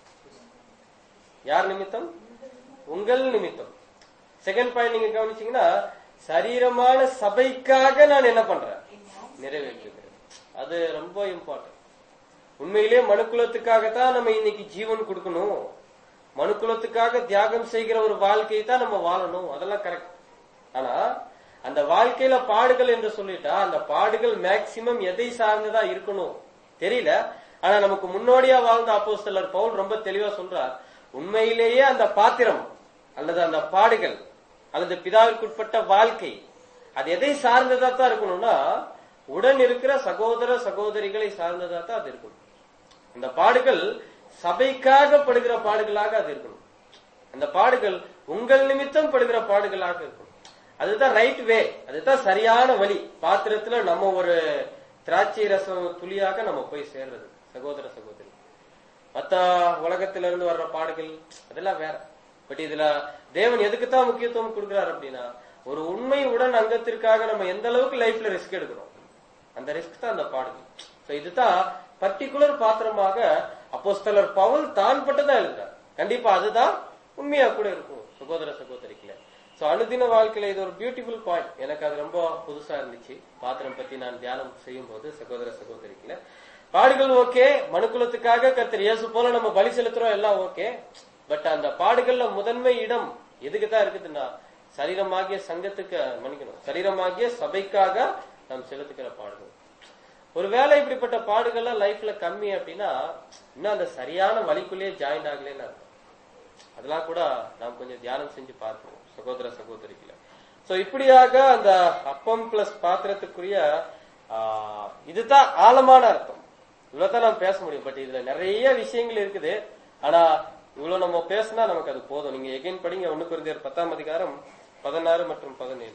யார் நிமித்தம் உங்கள் நிமித்தம் செகண்ட் பாயிண்ட் நீங்க கவனிச்சீங்கன்னா சரீரமான சபைக்காக நான் என்ன பண்றேன் நிறைவேற்றுகிறேன் அது ரொம்ப இம்பார்ட்டன்ட் உண்மையிலேயே மனுக்குலத்துக்காகத்தான் நம்ம இன்னைக்கு ஜீவன் கொடுக்கணும் மனுக்குலத்துக்காக தியாகம் செய்கிற ஒரு வாழ்க்கையை தான் நம்ம வாழணும் அதெல்லாம் கரெக்ட் ஆனா அந்த வாழ்க்கையில பாடுகள் என்று சொல்லிட்டா அந்த பாடுகள் மேக்சிமம் எதை சார்ந்ததா இருக்கணும் தெரியல ஆனா நமக்கு முன்னோடியா வாழ்ந்த அப்போஸ்தலர் பவுல் ரொம்ப தெளிவா சொல்றார் உண்மையிலேயே அந்த பாத்திரம் அல்லது அந்த பாடுகள் அல்லது பிதாவிற்குட்பட்ட வாழ்க்கை அது எதை சார்ந்ததா தான் இருக்கணும்னா உடன் இருக்கிற சகோதர சகோதரிகளை சார்ந்ததா தான் அது இருக்கணும் அந்த பாடுகள் சபைக்காக படுகிற பாடுகளாக அது இருக்கணும் அந்த பாடுகள் உங்கள் நிமித்தம் படுகிற பாடுகளாக இருக்கணும் அதுதான் ரைட் வே அதுதான் சரியான வழி பாத்திரத்துல நம்ம ஒரு திராட்சை ரசம் துளியாக நம்ம போய் சேர்றது சகோதர சகோதரி மத்த உலகத்துல இருந்து வர்ற பாடுகள் அதெல்லாம் வேற பட் இதுல தேவன் எதுக்குத்தான் முக்கியத்துவம் கொடுக்கிறார் அப்படின்னா ஒரு உண்மை உடன் அங்கத்திற்காக நம்ம எந்த அளவுக்கு லைஃப்ல ரிஸ்க் எடுக்கிறோம் அந்த ரிஸ்க் தான் அந்த பாடுகள் So இதுதான் பர்டிகுலர் பாத்திரமாக அப்போஸ்தலர் பவுல் தான் பட்டுதான் எழுதுறார் கண்டிப்பா அதுதான் உண்மையா கூட இருக்கும் சகோதர சகோதரிகளே சோ அனுதின வாழ்க்கையில இது ஒரு பியூட்டிஃபுல் பாயிண்ட் எனக்கு அது ரொம்ப புதுசா இருந்துச்சு பாத்திரம் பத்தி நான் தியானம் செய்யும் போது சகோதர சகோதரிகளே பாடுகள் ஓகே மனுக்குலத்துக்காக கர்த்தர் இயேசு போல நம்ம பலி செலுத்துறோம் எல்லாம் ஓகே பட் அந்த பாடுகள்ல முதன்மை இடம் எதுக்கு தான் இருக்குதுன்னா சரீரமாகிய சங்கத்துக்கு மன்னிக்கணும் சரீரமாகிய சபைக்காக நாம் செலுத்துகிற பாடுகள் ஒருவேளை இப்படிப்பட்ட பாடுகள்லாம் லைஃப்ல கம்மி அப்படின்னா இன்னும் அந்த சரியான வழிக்குள்ளேயே ஜாயின் ஆகலன்னு அர்த்தம் அதெல்லாம் கூட நாம் கொஞ்சம் தியானம் செஞ்சு பார்க்கணும் சகோதர சகோதரிகளை சோ இப்படியாக அந்த அப்பம் பிளஸ் பாத்திரத்துக்குரிய ஆஹ், இதுதான் ஆழமான அர்த்தம் இவ்வளவுதான் நாம் பேச முடியும் பட் இதுல நிறைய விஷயங்கள் இருக்குது ஆனா இவ்வளவு நம்ம பேசினா நமக்கு அது போதும் நீங்க எகைன் படிங்க ஒண்ணு குறைந்தர் பத்தாம் அதிகாரம் பதினாறு மற்றும் பதினேழு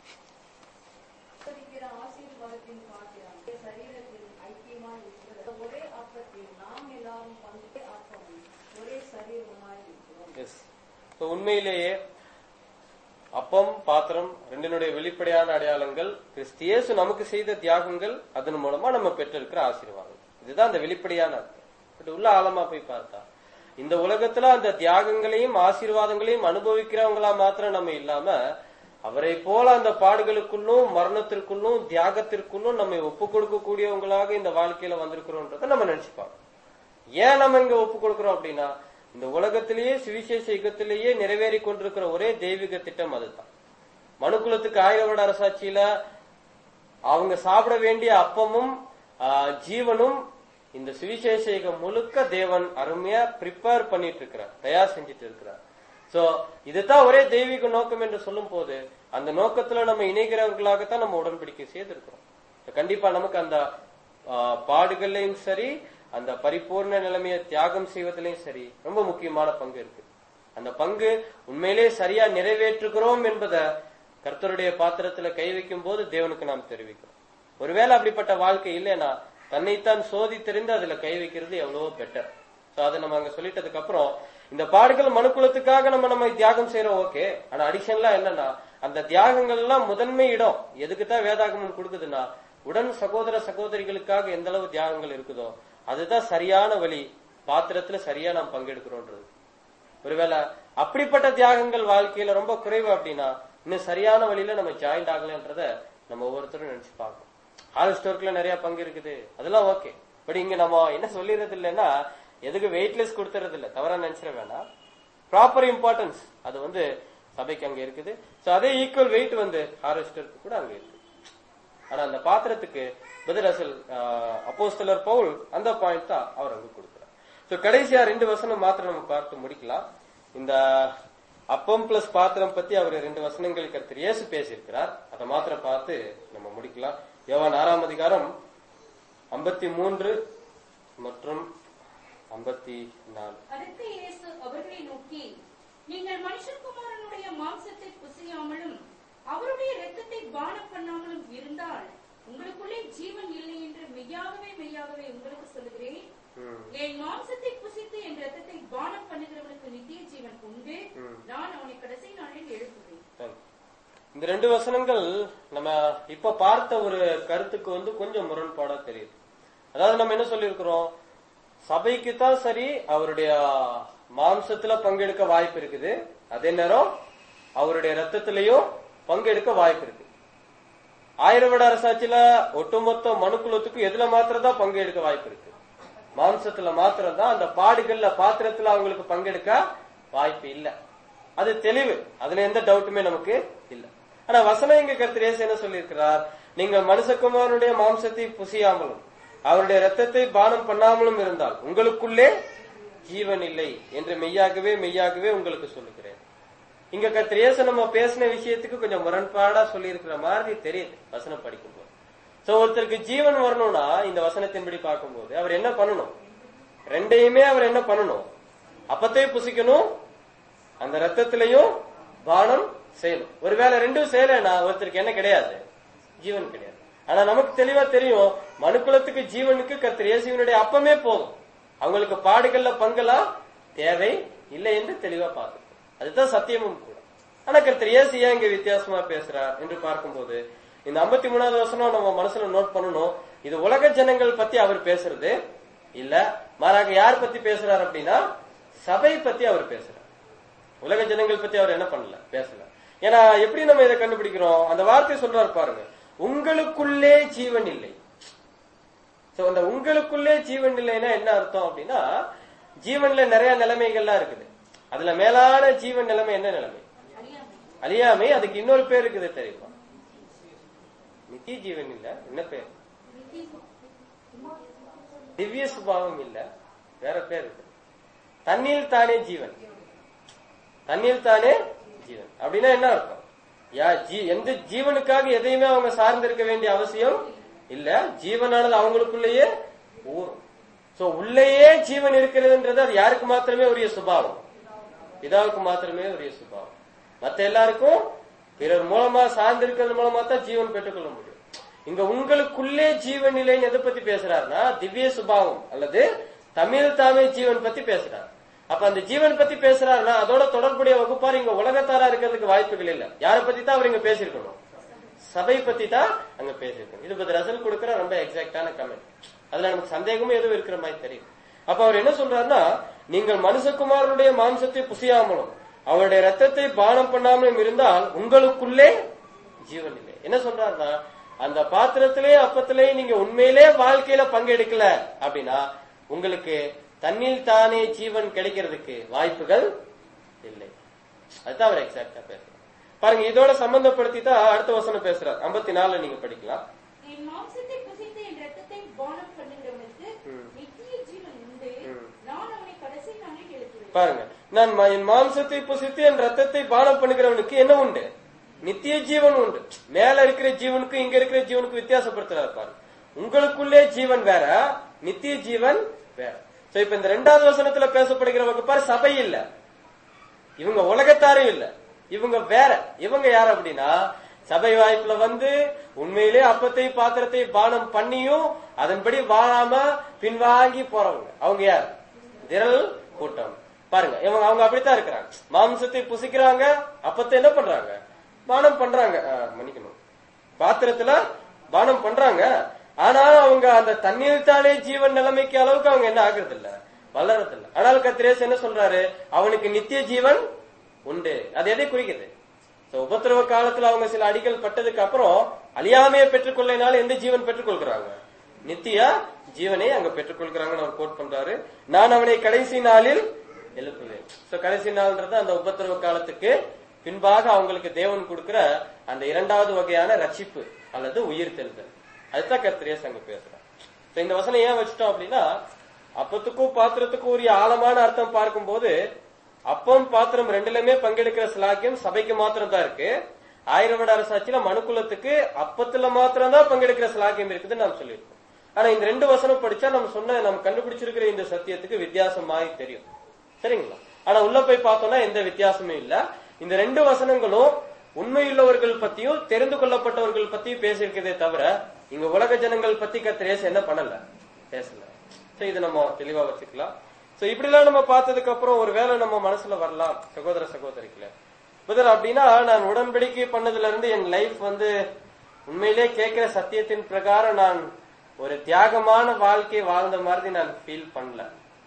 இருக்கிற ஆசீர்வாதத்தின் பாத்திரம் சரீரத்தில் ஐக்கியமாய் இருக்கிறது ஒரே அப்பத்தில் நாம் எல்லாரும் பங்கு ஆப்பமும் ஒரே சரீரமாய் இருக்கிறோம் எஸ் உண்மையிலேயே அப்பம் பாத்திரம் ரெண்டினுடைய வெளிப்படையான அடையாளங்கள் கிறிஸ்தியேசு நமக்கு செய்த தியாகங்கள் அதன் மூலமா நம்ம பெற்றிருக்கிற ஆசீர்வாதம் இதுதான் அந்த வெளிப்படையான அர்த்தம் இப்படி உள்ள ஆழமா போய் பார்த்தா இந்த உலகத்துல அந்த தியாகங்களையும் ஆசீர்வாதங்களையும் அனுபவிக்கிறவங்களா மாத்திரம் நம்ம இல்லாம அவரை போல அந்த பாடுகளுக்குள்ளும் மரணத்திற்குள்ளும் தியாகத்திற்குள்ளும் நம்மை ஒப்பு கொடுக்கக்கூடியவங்களாக இந்த வாழ்க்கையில வந்திருக்கிறோன்றத நம்ம நினைச்சுப்பாங்க ஏன் நம்ம இங்க ஒப்பு கொடுக்கிறோம் அப்படின்னா இந்த உலகத்திலேயே சுவிசேஷ யுகத்திலேயே நிறைவேறி கொண்டிருக்கிற ஒரே தெய்வீக திட்டம் அதுதான் மனுக்குலத்துக்கு ஆயிரம் வருட அரசாட்சியில அவங்க சாப்பிட வேண்டிய அப்பமும் ஆ, ஜீவனும் இந்த சுவிசேஷ யுகம் முழுக்க தேவன் அருமையா ப்ரிப்பேர் பண்ணிட்டு இருக்கிறார் தயார் செஞ்சுட்டு இருக்கிறார் சோ இதுதான் ஒரே தெய்வீக நோக்கம் என்று சொல்லும் போது அந்த நோக்கத்துல நம்ம இணைகிறவர்களாகத்தான் நம்ம உடன்படிக்கை செய்திருக்கிறோம் கண்டிப்பா நமக்கு அந்த ஆ, பாடுகள்லயும் சரி அந்த பரிபூர்ண நிலைமையை தியாகம் செய்வதிலையும் சரி ரொம்ப முக்கியமான பங்கு இருக்கு அந்த பங்கு உண்மையிலே சரியா நிறைவேற்றுகிறோம் என்பதை கர்த்தருடைய பாத்திரத்துல கை வைக்கும் போது தேவனுக்கு நாம் தெரிவிக்கிறோம் ஒருவேளை அப்படிப்பட்ட வாழ்க்கை இல்லைன்னா தன்னைத்தான் சோதி தெரிந்து அதுல கை வைக்கிறது எவ்வளவோ பெட்டர் சோ அதை நம்ம அங்க சொல்லிட்டதுக்கு அப்புறம் இந்த பாடுகள் மனுக்குலத்துக்காக நம்ம நம்ம தியாகம் செய்யறோம் ஓகே ஆனா அடிஷன்லாம் என்னன்னா அந்த தியாகங்கள் எல்லாம் முதன்மை இடம் எதுக்கு தான் வேதாகமம் கொடுக்குதுன்னா உடன் சகோதர சகோதரிகளுக்காக எந்த அளவு தியாகங்கள் இருக்குதோ அதுதான் சரியான வழி பாத்திரத்துல சரியா நாம் பங்கெடுக்கிறோன்றது ஒருவேளை அப்படிப்பட்ட தியாகங்கள் வாழ்க்கையில ரொம்ப குறைவு அப்படின்னா இன்னும் சரியான வழியில நம்ம ஜாயிண்ட் ஆகலன்றத நம்ம ஒவ்வொருத்தரும் நினைச்சு பார்க்கணும் ஹால் ஸ்டோர்க்ல நிறைய பங்கு இருக்குது அதெல்லாம் ஓகே பட் இங்க நம்ம என்ன சொல்லிடுறது இல்லைன்னா எதுக்கு வெயிட்லெஸ் கொடுத்துறது இல்ல தவறா நினைச்சிட வேண்டாம் ப்ராப்பர் இம்பார்ட்டன்ஸ் அது வந்து சபைக்கு அங்க இருக்குது சோ அதே ஈக்குவல் வெயிட் வந்து ஹார்வெஸ்டருக்கு கூட அங்க இருக்கு ஆனா அந்த பாத்திரத்துக்கு பதிரசல் அப்போஸ்தலர் பவுல் அந்த பாயிண்ட் தான் அவர் அங்க கொடுக்கிறார் சோ கடைசியா ரெண்டு வசனம் மாத்திரம் நம்ம பார்த்து முடிக்கலாம் இந்த அப்பம் பிளஸ் பாத்திரம் பத்தி அவர் ரெண்டு வசனங்கள் கருத்து இயேசு பேசியிருக்கிறார் அதை மாத்திரம் பார்த்து நம்ம முடிக்கலாம் யோவான் ஆறாம் அதிகாரம் ஐம்பத்தி மூன்று மற்றும் ஐம்பத்தி நாலு அதற்கு இயேசு அவர்களை நோக்கி நீங்கள் மனுஷகுமாரனுடைய மாம்சத்தை புசியாமலும் அவருடைய இரத்தத்தை பானம் பண்ணாமலும் இருந்தால் உங்களுக்குள்ளே ஜீவன் இல்லை என்று மெய்யாகவே மெய்யாகவே உங்களுக்கு சொல்லுகிறேன் ம். என் மாம்சத்தை புசித்து என் இரத்தத்தை பானம் பண்ணுகிறவனுக்கு நித்திய ஜீவன் உண்டு ம். நான் அவனை கடைசி நாளில் எழுப்புவேன் Thank you. இந்த ரெண்டு வசனங்கள் நம்ம இப்ப பார்த்த ஒரு கருத்துக்கு வந்து கொஞ்சம் முரண்பாடா தெரியுது அதாவது நம்ம என்ன சொல்லியிருக்கிறோம் சபைக்கு தான் சரி அவருடைய மாம்சத்துல பங்கெடுக்க வாய்ப்பு இருக்குது அதே நேரம் அவருடைய ரத்தத்திலையும் பங்கெடுக்க வாய்ப்பு இருக்கு ஆயிரம் விட அரசாட்சியில ஒட்டுமொத்த மனுக்குலத்துக்கும் எதுல மாத்திரம் தான் பங்கெடுக்க வாய்ப்பு இருக்கு மாம்சத்துல மாத்திரம் தான் அந்த பாடுகள்ல பாத்திரத்துல அவங்களுக்கு பங்கெடுக்க வாய்ப்பு இல்ல அது தெளிவு அதுல எந்த டவுட்டுமே நமக்கு இல்ல ஆனா வசனம் இங்க கர்த்தர் இயேசு என்ன சொல்லியிருக்கிறார் நீங்க மனுஷகுமாரனுடைய மாம்சத்தை புசியாமலும் அவருடைய ரத்தத்தை பானம் பண்ணாமலும் இருந்தால் உங்களுக்குள்ளே ஜீவன் இல்லை என்று மெய்யாகவே மெய்யாகவே உங்களுக்கு சொல்லுகிறேன் இங்க கர்த்தர் இயேசு நம்ம பேசின விஷயத்துக்கு கொஞ்சம் முரண்பாடா சொல்லி இருக்கிற மாதிரி தெரியுது வசனம் படிக்கும்போது சோ ஒருத்தருக்கு ஜீவன் வரணும்னா இந்த வசனத்தின்படி பார்க்கும்போது அவர் என்ன பண்ணணும் ரெண்டையுமே அவர் என்ன பண்ணணும் அப்பத்தையும் புசிக்கணும் அந்த ரத்தத்திலையும் பானம் செய்யணும் ஒருவேளை ரெண்டும் செய்யலைன்னா ஒருத்தருக்கு என்ன கிடையாது ஜீவன் கிடையாது ஆனா நமக்கு தெளிவா தெரியும் மனுக்குலத்துக்கு ஜீவனுக்கு கர்த்தர் இயேசுவினுடைய அப்பமே போதும் அவங்களுக்கு பாடுகள்ல பங்கெல்லாம் தேவை இல்லை என்று தெளிவா பார்க்கணும் அதுதான் சத்தியமும் கூட ஆனா கர்த்தர் இயேசு ஏன் இங்க வித்தியாசமா பேசுறார் என்று பார்க்கும்போது இந்த ஐம்பத்தி மூணாவது வசனம் நம்ம மனசுல நோட் பண்ணணும் இது உலக ஜனங்கள் பத்தி அவர் பேசுறது இல்ல மாறாக யார் பத்தி பேசுறார் அப்படின்னா சபை பத்தி அவர் பேசுறார் உலக ஜனங்கள் பத்தி அவர் என்ன பண்ணல பேசல ஏன்னா எப்படி நம்ம இதை கண்டுபிடிக்கிறோம் அந்த வார்த்தை சொல்றாரு பாருங்க உங்களுக்குள்ளே ஜீவன் இல்லை சோ அந்த உங்களுக்குள்ளே ஜீவன் இல்லைன்னா என்ன அர்த்தம் அப்படின்னா ஜீவன்ல நிறைய நிலைமைகள்லாம் இருக்குது அதுல மேலான ஜீவன் நிலைமை என்ன நிலைமை அறியாமை அழியாமை அதுக்கு இன்னொரு பேர் இருக்குது தெரியுமா நித்திய ஜீவன் இல்ல என்ன பேர் திவ்ய சுபாவம் இல்ல வேற பேர் இருக்கு தண்ணீர் தானே ஜீவன் தண்ணீர் தானே ஜீவன் அப்படின்னா என்ன அர்த்தம் யா ஜீ எந்த ஜீவனுக்காக எதையுமே அவங்க சார்ந்திருக்க வேண்டிய அவசியம் இல்ல ஜீவனானது அவங்களுக்குள்ளேயே ஊறும் சோ உள்ளேயே ஜீவன் இருக்கிறதுன்றது அது யாருக்கு மாத்திரமே உரிய சுபாவம் பிதாவுக்கு மாத்திரமே உரிய சுபாவம் மத்த எல்லாருக்கும் பிறர் மூலமா சார்ந்திருக்கிறது மூலமா தான் ஜீவன் பெற்றுக்கொள்ள முடியும் இங்க உங்களுக்குள்ளே ஜீவன் நிலைன்னு எதை பத்தி பேசுறாருன்னா திவ்ய சுபாவம் அல்லது தமிழ் தாமே ஜீவன் பத்தி பேசுறாரு அப்ப அந்த ஜீவன் பத்தி பேசுறாருன்னா அதோட தொடர்புடைய வகுப்பார் இங்க உலகத்தாரா இருக்கிறதுக்கு வாய்ப்புகள் இல்ல யாரை பத்தி தான் அவர் இங்க பேசியிருக்கணும் சபை பத்தி தான் அங்க பேசியிருக்கணும் இது பத்தி ரசல் கொடுக்கிற ரொம்ப எக்ஸாக்டான கமெண்ட் அதுல நமக்கு சந்தேகமும் எதுவும் இருக்கிற மாதிரி தெரியும் அப்ப அவர் என்ன சொல்றாருன்னா நீங்கள் மனுஷகுமாரனுடைய மாம்சத்தை புசியாமலும் அவருடைய ரத்தத்தை பானம் பண்ணாமலும் இருந்தால் உங்களுக்குள்ளே ஜீவன் இல்லை என்ன சொல்றாருன்னா அந்த பாத்திரத்திலே அப்பத்திலே நீங்க உண்மையிலே வாழ்க்கையில பங்கெடுக்கல அப்படின்னா உங்களுக்கு தண்ணில் தானே ஜீவன் கிடைக்கிறதுக்கு வாய்ப்புகள் இல்லை அதுதான் அவர் எக்ஸாக்டா பேசுறாரு பாருங்க இதோட சம்பந்தப்படுத்தி தான் அடுத்த வசனம் பேசுறாரு ஐம்பத்தி நாலுல நீங்க படிக்கலாம் என் மாம்சத்தை புசித்து என் ரத்தத்தை பானம் பண்ணுகிறவனுக்கு ம். நித்திய ஜீவன் உண்டு ம். நான் அவனை கடைசி நாளில் எழுப்புவேன் பாருங்க நான் ம- என் மாம்சத்தை புசித்து என் ரத்தத்தை பானம் பண்ணுகிறவனுக்கு என்ன உண்டு நித்திய ஜீவன் உண்டு மேல இருக்கிற ஜீவனுக்கும் இங்க இருக்கிற ஜீவனுக்கும் வித்தியாசப்படுத்துறாரு பாருங்க உங்களுக்குள்ளே ஜீவன் வேற நித்திய ஜீவன் வேற சோ இப்ப இந்த ரெண்டாவது வசனத்துல பேசப்படுகிற வகுப்பார் சபை இல்ல இவங்க உலகத்தாரும் இல்ல இவங்க வேற இவங்க யார் அப்படின்னா சபை வாய்ப்புல வந்து உண்மையிலே அப்பத்தை பாத்திரத்தை பானம் பண்ணியும் அதன்படி வாழாம பின்வாங்கி போறவங்க அவங்க யார் திரள் கூட்டம் பாருங்க இவங்க அவங்க அப்படித்தான் இருக்கிறாங்க மாம்சத்தை புசிக்கிறாங்க அப்பத்தை என்ன பண்றாங்க பானம் பண்றாங்க ஆ, மன்னிக்கணும் பாத்திரத்துல பானம் பண்றாங்க ஆனாலும் அவங்க அந்த தண்ணீர் தானே ஜீவன் நிலைமைக்கு அளவுக்கு அவங்க என்ன ஆகுறது இல்ல வளர்றது இல்ல ஆனால் கத்திரேஸ் என்ன சொல்றாரு அவனுக்கு நித்திய ஜீவன் உண்டு அது எதை குறிக்குது So, உபத்திரவ காலத்துல அவங்க சில அடிகள் பட்டதுக்கு அப்புறம் அழியாமையை பெற்றுக்கொள்ளனால எந்த ஜீவன் பெற்றுக்கொள்கிறாங்க நித்திய ஜீவனை அங்க பெற்றுக்கொள்கிறாங்கன்னு அவர் கோட் பண்றாரு நான் அவனை கடைசி நாளில் எழுப்புவேன் சோ கடைசி நாள்ன்றது அந்த உபத்திரவ காலத்துக்கு பின்பாக அவங்களுக்கு தேவன் கொடுக்கிற அந்த இரண்டாவது வகையான ரட்சிப்பு அல்லது உயிர் தெழுதல் அதுதான் கர்த்தரேஸ் அங்க பேசுறார் So, இந்த வசனம் ஏன் வச்சுட்டோம் அப்படின்னா அப்பத்துக்கும் பாத்திரத்துக்கும் உரிய ஆழமான அர்த்தம் பார்க்கும்போது அப்பம் பாத்திரம் ரெண்டுலயுமே பங்கெடுக்கிற சிலாக்கியம் சபைக்கு மாத்திரம் தான் இருக்கு ஆயிரம் வருட அரசாட்சியில மனுக்குலத்துக்கு அப்பத்துல மாத்திரம் தான் பங்கெடுக்கிற சிலாக்கியம் இருக்குதுன்னு நாம் சொல்லியிருக்கோம் ஆனா இந்த ரெண்டு வசனம் படிச்சா நம்ம சொன்ன நம்ம கண்டுபிடிச்சிருக்கிற இந்த சத்தியத்துக்கு வித்தியாசமாய் தெரியும் சரிங்களா ஆனா உள்ள போய் பார்த்தோம்னா எந்த வித்தியாசமும் இல்ல இந்த ரெண்டு வசனங்களும் உண்மையுள்ளவர்கள் பத்தியும் தெரிந்து கொள்ளப்பட்டவர்கள் பத்தியும் பேசியிருக்கிறதே தவிர இங்க உலக ஜனங்கள் பத்தி கத்திரேஸ் என்ன பண்ணல பேசல சோ இது நம்ம தெளிவா வச்சுக்கலாம் சோ இப்படி எல்லாம் நம்ம பார்த்ததுக்கு அப்புறம் ஒரு வேளை நம்ம மனசுல வரலாம் சகோதர சகோதரிகளே புதர் அப்படின்னா நான் உடன்படிக்கை பண்ணதுல இருந்து என் லைஃப் வந்து உண்மையிலே கேட்கிற சத்தியத்தின் பிரகாரம் நான் ஒரு தியாகமான வாழ்க்கை வாழ்ந்த மாதிரி நான் ஃபீல் பண்ணல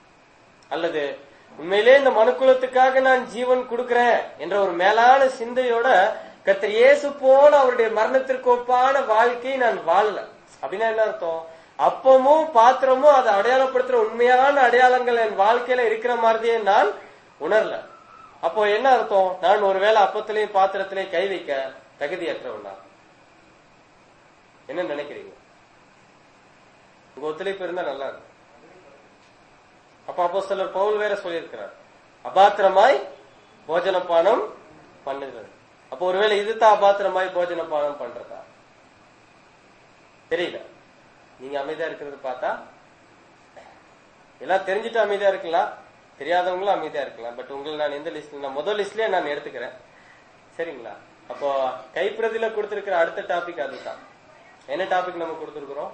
அல்லது உண்மையிலே இந்த மனுக்குலத்துக்காக நான் ஜீவன் கொடுக்கிறேன் என்ற ஒரு மேலான சிந்தையோட கர்த்தர் இயேசு போல அவருடைய மரணத்திற்கு ஒப்பான வாழ்க்கையை நான் வாழல அப்படின்னா என்ன அர்த்தம் அப்பமும் பாத்திரமும் அதை அடையாளப்படுத்துற உண்மையான அடையாளங்கள் என் வாழ்க்கையில இருக்கிற மாதிரியே நான் உணரல அப்போ என்ன அர்த்தம் நான் ஒருவேளை அப்பத்திலையும் பாத்திரத்திலையும் கை வைக்க தகுதியற்றவனா என்ன நினைக்கிறீங்க உங்க ஒத்துழைப்பு இருந்தா நல்லா இருக்கும் அப்ப அப்போ சிலர் பவுல் வேற சொல்லியிருக்கிறார் அபாத்திரமாய் போஜன பானம் பண்ணுகிறது அப்போ ஒருவேளை இதுதான் அபாத்திரமாய் போஜன பானம் பண்றதா தெரியல நீங்க அமைதியா இருக்கிறது பார்த்தா எல்லாம் தெரிஞ்சுட்டு அமைதியா இருக்கலாம் தெரியாதவங்களும் அமைதியா இருக்கலாம் பட் உங்களை நான் எந்த லிஸ்ட்ல நான் முதல் லிஸ்ட்லயே நான் எடுத்துக்கிறேன் சரிங்களா அப்போ கைப்பிரதியில கொடுத்திருக்கிற அடுத்த டாபிக் அதுதான் என்ன டாபிக் நம்ம கொடுத்திருக்கிறோம்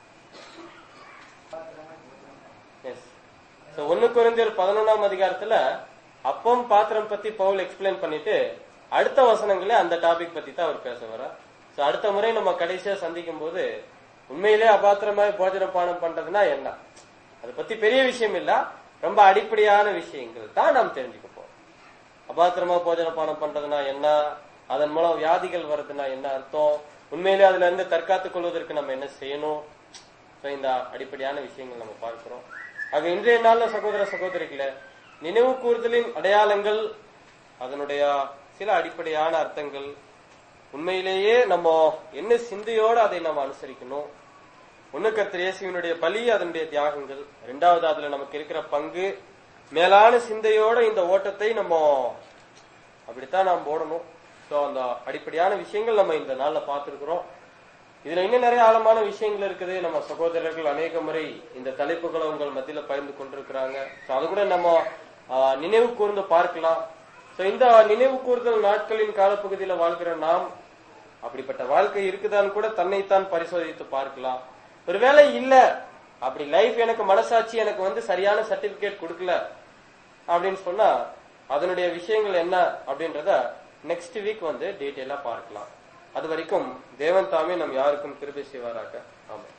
எஸ் சோ ஒன்னு குறைந்தர் பதினொன்னாம் அதிகாரத்துல அப்பம் பாத்திரம் பத்தி பவுல் எக்ஸ்பிளைன் பண்ணிட்டு அடுத்த வசனங்களே அந்த டாபிக் பத்தி தான் அவர் பேச வர சோ அடுத்த முறை நம்ம கடைசியா சந்திக்கும் போது உண்மையிலே அபாத்திரமாய் போஜன பானம் பண்றதுன்னா என்ன அதை பத்தி பெரிய விஷயம் இல்ல ரொம்ப அடிப்படையான விஷயங்கள் தான் நாம் தெரிஞ்சுக்க போறோம் அபாத்திரமா போஜன பானம் பண்றதுனா என்ன அதன் மூலம் வியாதிகள் வருதுன்னா என்ன அர்த்தம் உண்மையிலே அதுல இருந்து தற்காத்துக் கொள்வதற்கு நம்ம என்ன செய்யணும் So, இந்த அடிப்படையான விஷயங்கள் நம்ம பார்க்கிறோம் ஆக இன்றைய நாள்ல சகோதர சகோதரிகளே நினைவு கூறுதலின் அடையாளங்கள் அதனுடைய சில அடிப்படையான அர்த்தங்கள் உண்மையிலேயே நம்ம என்ன சிந்தையோட அதை நம்ம அனுசரிக்கணும் ஒண்ணு கர்த்தர் இயேசுவினுடைய பலி அதனுடைய தியாகங்கள் ரெண்டாவது அதுல நமக்கு இருக்கிற பங்கு மேலான சிந்தையோட இந்த ஓட்டத்தை நம்ம அப்படித்தான் நாம் போடணும் சோ அந்த அடிப்படையான விஷயங்கள் நம்ம இந்த நாள்ல பார்த்திருக்கிறோம் இதுல இன்னும் நிறைய ஆழமான விஷயங்கள் இருக்குது நம்ம சகோதரர்கள் அநேக முறை இந்த தலைப்புகளை உங்கள் மத்தியில பகிர்ந்து கொண்டிருக்கிறாங்க So, அது கூட நம்ம ஆ, நினைவு கூர்ந்து பார்க்கலாம் So, இந்த நினைவு கூர்தல் நாட்களின் காலப்பகுதியில வாழ்கிற நாம் அப்படிப்பட்ட வாழ்க்கை இருக்குதான்னு கூட தன்னைத்தான் பரிசோதித்து பார்க்கலாம் ஒருவேளை இல்ல அப்படி லைஃப் எனக்கு மனசாட்சி எனக்கு வந்து சரியான சர்டிபிகேட் கொடுக்கல அப்படின்னு சொன்னா அதனுடைய விஷயங்கள் என்ன அப்படின்றத நெக்ஸ்ட் வீக் வந்து டீட்டெயிலா பார்க்கலாம் அது வரைக்கும் தேவன் தாமே நம் யாருக்கும் கிருபை செய்வாராக ஆமாம்